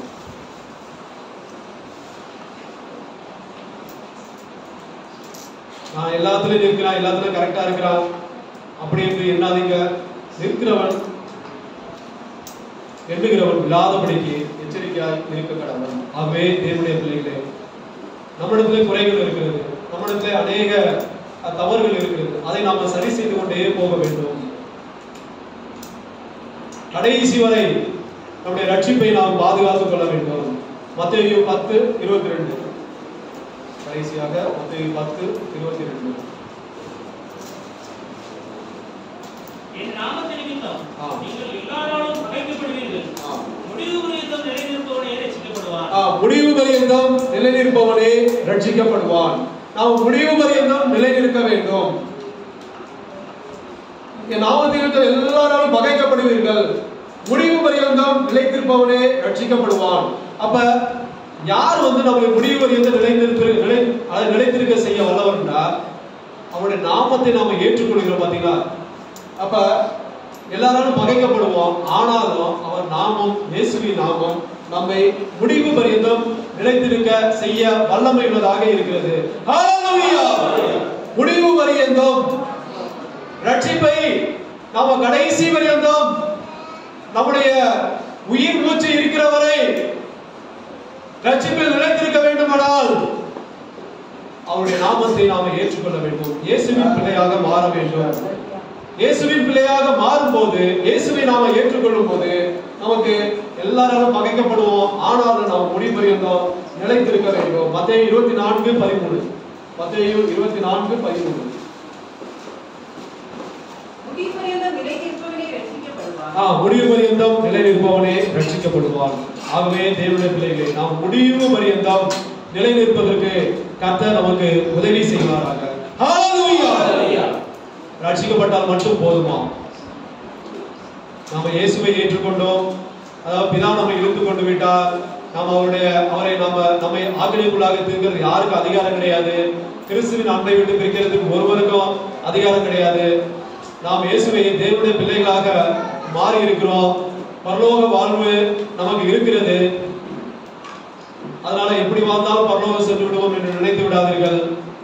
நான் எல்லாத்துலயும் இருக்கிறான் எல்லாத்துலயும் கரெக்டா இருக்கிறான் அப்படி என்று எண்ணாதீங்க நிற்கிறவன் எண்ணுகிறவன் விழாதபடிக்கு எச்சரிக்கையாய் இருக்க கடவன் ஆகவே தேவனுடைய பிள்ளைகளே நம்மிடத்திலே குறைகள் இருக்கிறது நம்மிடத்திலே அநேக அஹ், தவறுகள் இருக்கிறது அதை நாம சரி செய்து கொண்டே போக வேண்டும் கடைசி வரை நம்முடைய ரட்சிப்பை நாம் பாதுகாத்துக் கொள்ள வேண்டும் மத்தேயு பத்து இருபத்தி ரெண்டு கடைசியாக மத்தேயு பத்து இருபத்தி ரெண்டு என் நாமத்தை நிமித்தம் ஆ. நீங்கள் எல்லாராலும் பகைக்கப்படுவீர்கள் ஆ. முடிவு பரியந்தம் நிலைநிற்பவனே ரட்சிக்கப்படுவான் ஆ, முடிவு பரியந்தம் நிலைநிற்பவனே ரட்சிக்கப்படுவான் நாம் முடிவு பரியந்தம் நிலைநிற்க வேண்டும் என் நாமத்தில் இருக்கிற எல்லாராலும் பகைக்கப்படுவீர்கள் முடிவு பரியந்தம் நிலைத்திருப்பவனே ரட்சிக்கப்படுவான் அப்ப யார் வந்து நம்மளை முடிவு பரியந்தம் நிலைநிறுத்த நிலை அதை நிலைத்திருக்க செய்ய வல்லவர்னா அவருடைய நாமத்தை நாம ஏற்றுக்கொள்கிறோம் பாத்தீங்களா அப்ப எல்லாராலும் பகைக்கப்படுவோம் ஆனாலும் அவர் நாமம் இயேசுவின் நாமம் நம்மை முடிவு பரியந்தம் நிலைத்திருக்க செய்ய வல்லமை உள்ளதாக இருக்கிறது ஹalleluya முடிவு பரியந்தம் ரட்சிப்பை நாம கடைசி பரியந்தம் நம்முடைய உயிர் மூச்சு இருக்கிற வரை ரட்சிப்பில் நிலைத்திருக்க வேண்டுமானால் அவருடைய நாமத்தை நாம ஏற்றுக்கொள்ள வேண்டும் இயேசுவின் பிள்ளையாக மாற வேண்டும் இயேசுவின் பிள்ளையாக மாறும்போது இயேசுவை நாம ஏற்றுக்கொள்ளும் போது நமக்கு எல்லாராலும் பகைக்கப்படுவோம் ஆனாலும் நாம் முடிபறிந்தோம் நிலைத்திருக்க வேண்டும் மத்தேயு இருபத்தி நான்கு பதிமூணு மத்தேயு இருபத்தி நான்கு பதிமூணு முடிபரியந்தம் நிலைத்திருப்பவனே ரட்சிக்கப்படுவான் ஆ முடிவு பரியந்தம் நிலை நிற்பவனே ரட்சிக்கப்படுவான் ஆகவே தேவனுடைய பிள்ளைகளே நாம் முடிவு பரியந்தம் நிலை நிற்பதற்கு கர்த்தர் நமக்கு உதவி செய்வாராக ஹalleluya ரட்சிக்கப்பட்டால் மட்டும் போதுமா நாம இயேசுவை ஏற்றுக்கொண்டோம் அதாவது பிதா நம்மை இழுத்து கொண்டு விட்டார் நாம் அவருடைய அவரை நாம நம்மை ஆக்கினைக்குள்ளாக தீர்க்கிறது யாருக்கும் அதிகாரம் கிடையாது கிறிஸ்துவின் அன்பை விட்டு பிரிக்கிறதுக்கு ஒருவருக்கும் அதிகாரம் கிடையாது நாம் இயேசுவை தேவனுடைய பிள்ளைகளாக மாறி இருக்கிறோம் பரலோக வாழ்வு நமக்கு இருக்கிறது அதனால எப்படி வாழ்ந்தாலும் பரலோகம் சென்று விடுவோம் என்று நினைத்து விடாதீர்கள்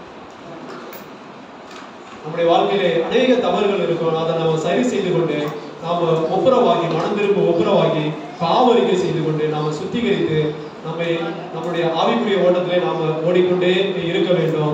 நம்முடைய வாழ்க்கையிலே அநேக தவறுகள் இருக்கும் அதை நாம சரி செய்து கொண்டு நாம ஒப்புரவாகி மனம் திரும்ப ஒப்புரவாகி பாவரிக்கை செய்து கொண்டு நாம சுத்திகரித்து நம்மை நம்முடைய ஆவிக்குரிய ஓட்டத்திலே நாம ஓடிக்கொண்டே இருக்க வேண்டும்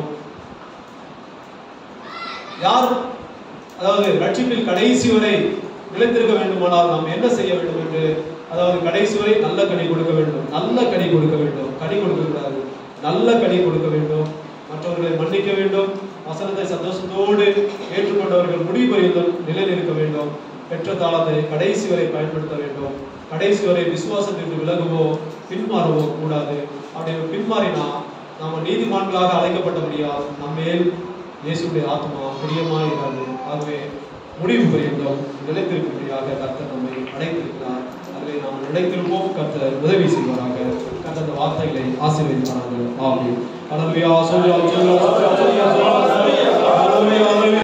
யார் அதாவது ரட்சிப்பில் கடைசி வரை நிலைத்திருக்க வேண்டுமானால் நாம் என்ன செய்ய வேண்டும் என்று அதாவது கடைசி வரை நல்ல கனி கொடுக்க வேண்டும் நல்ல கனி கொடுக்க வேண்டும் கனி கொடுக்க கூடாது நல்ல கனி கொடுக்க வேண்டும் மற்றவர்களை மன்னிக்க வேண்டும் வசனத்தை சந்தோஷத்தோடு ஏற்றுக்கொண்டவர்கள் முடிபறிந்தும் நிலைநிற்க வேண்டும் பெற்ற தாளத்தை கடைசி வரை பயன்படுத்த வேண்டும் கடைசி வரை விசுவாசத்திற்கு விலகவோ பின்மாறவோ கூடாது அப்படி பின்மாறினா நாம நீதிமான்களாக அழைக்கப்பட்டபடியால் நம்மேல் இயேசுடைய ஆத்மா பிரியமாய் இராது ஆகவே முடிவு பரியந்தம் நிலைத்திருக்கும்படியாக கர்த்தர் நம்மை அழைத்திருக்கிறார் அதிலே நாம் நிலைத்திருப்போம் கர்த்தர் உதவி செய்வாராக கர்த்தர் அந்த வார்த்தைகளை ஆசீர்வதிப்பார்கள் ஆமென் ஹalleluya சொல்லுவோம் சொல்லுவோம் சொல்லுவோம் சொல்லுவோம் ஹalleluya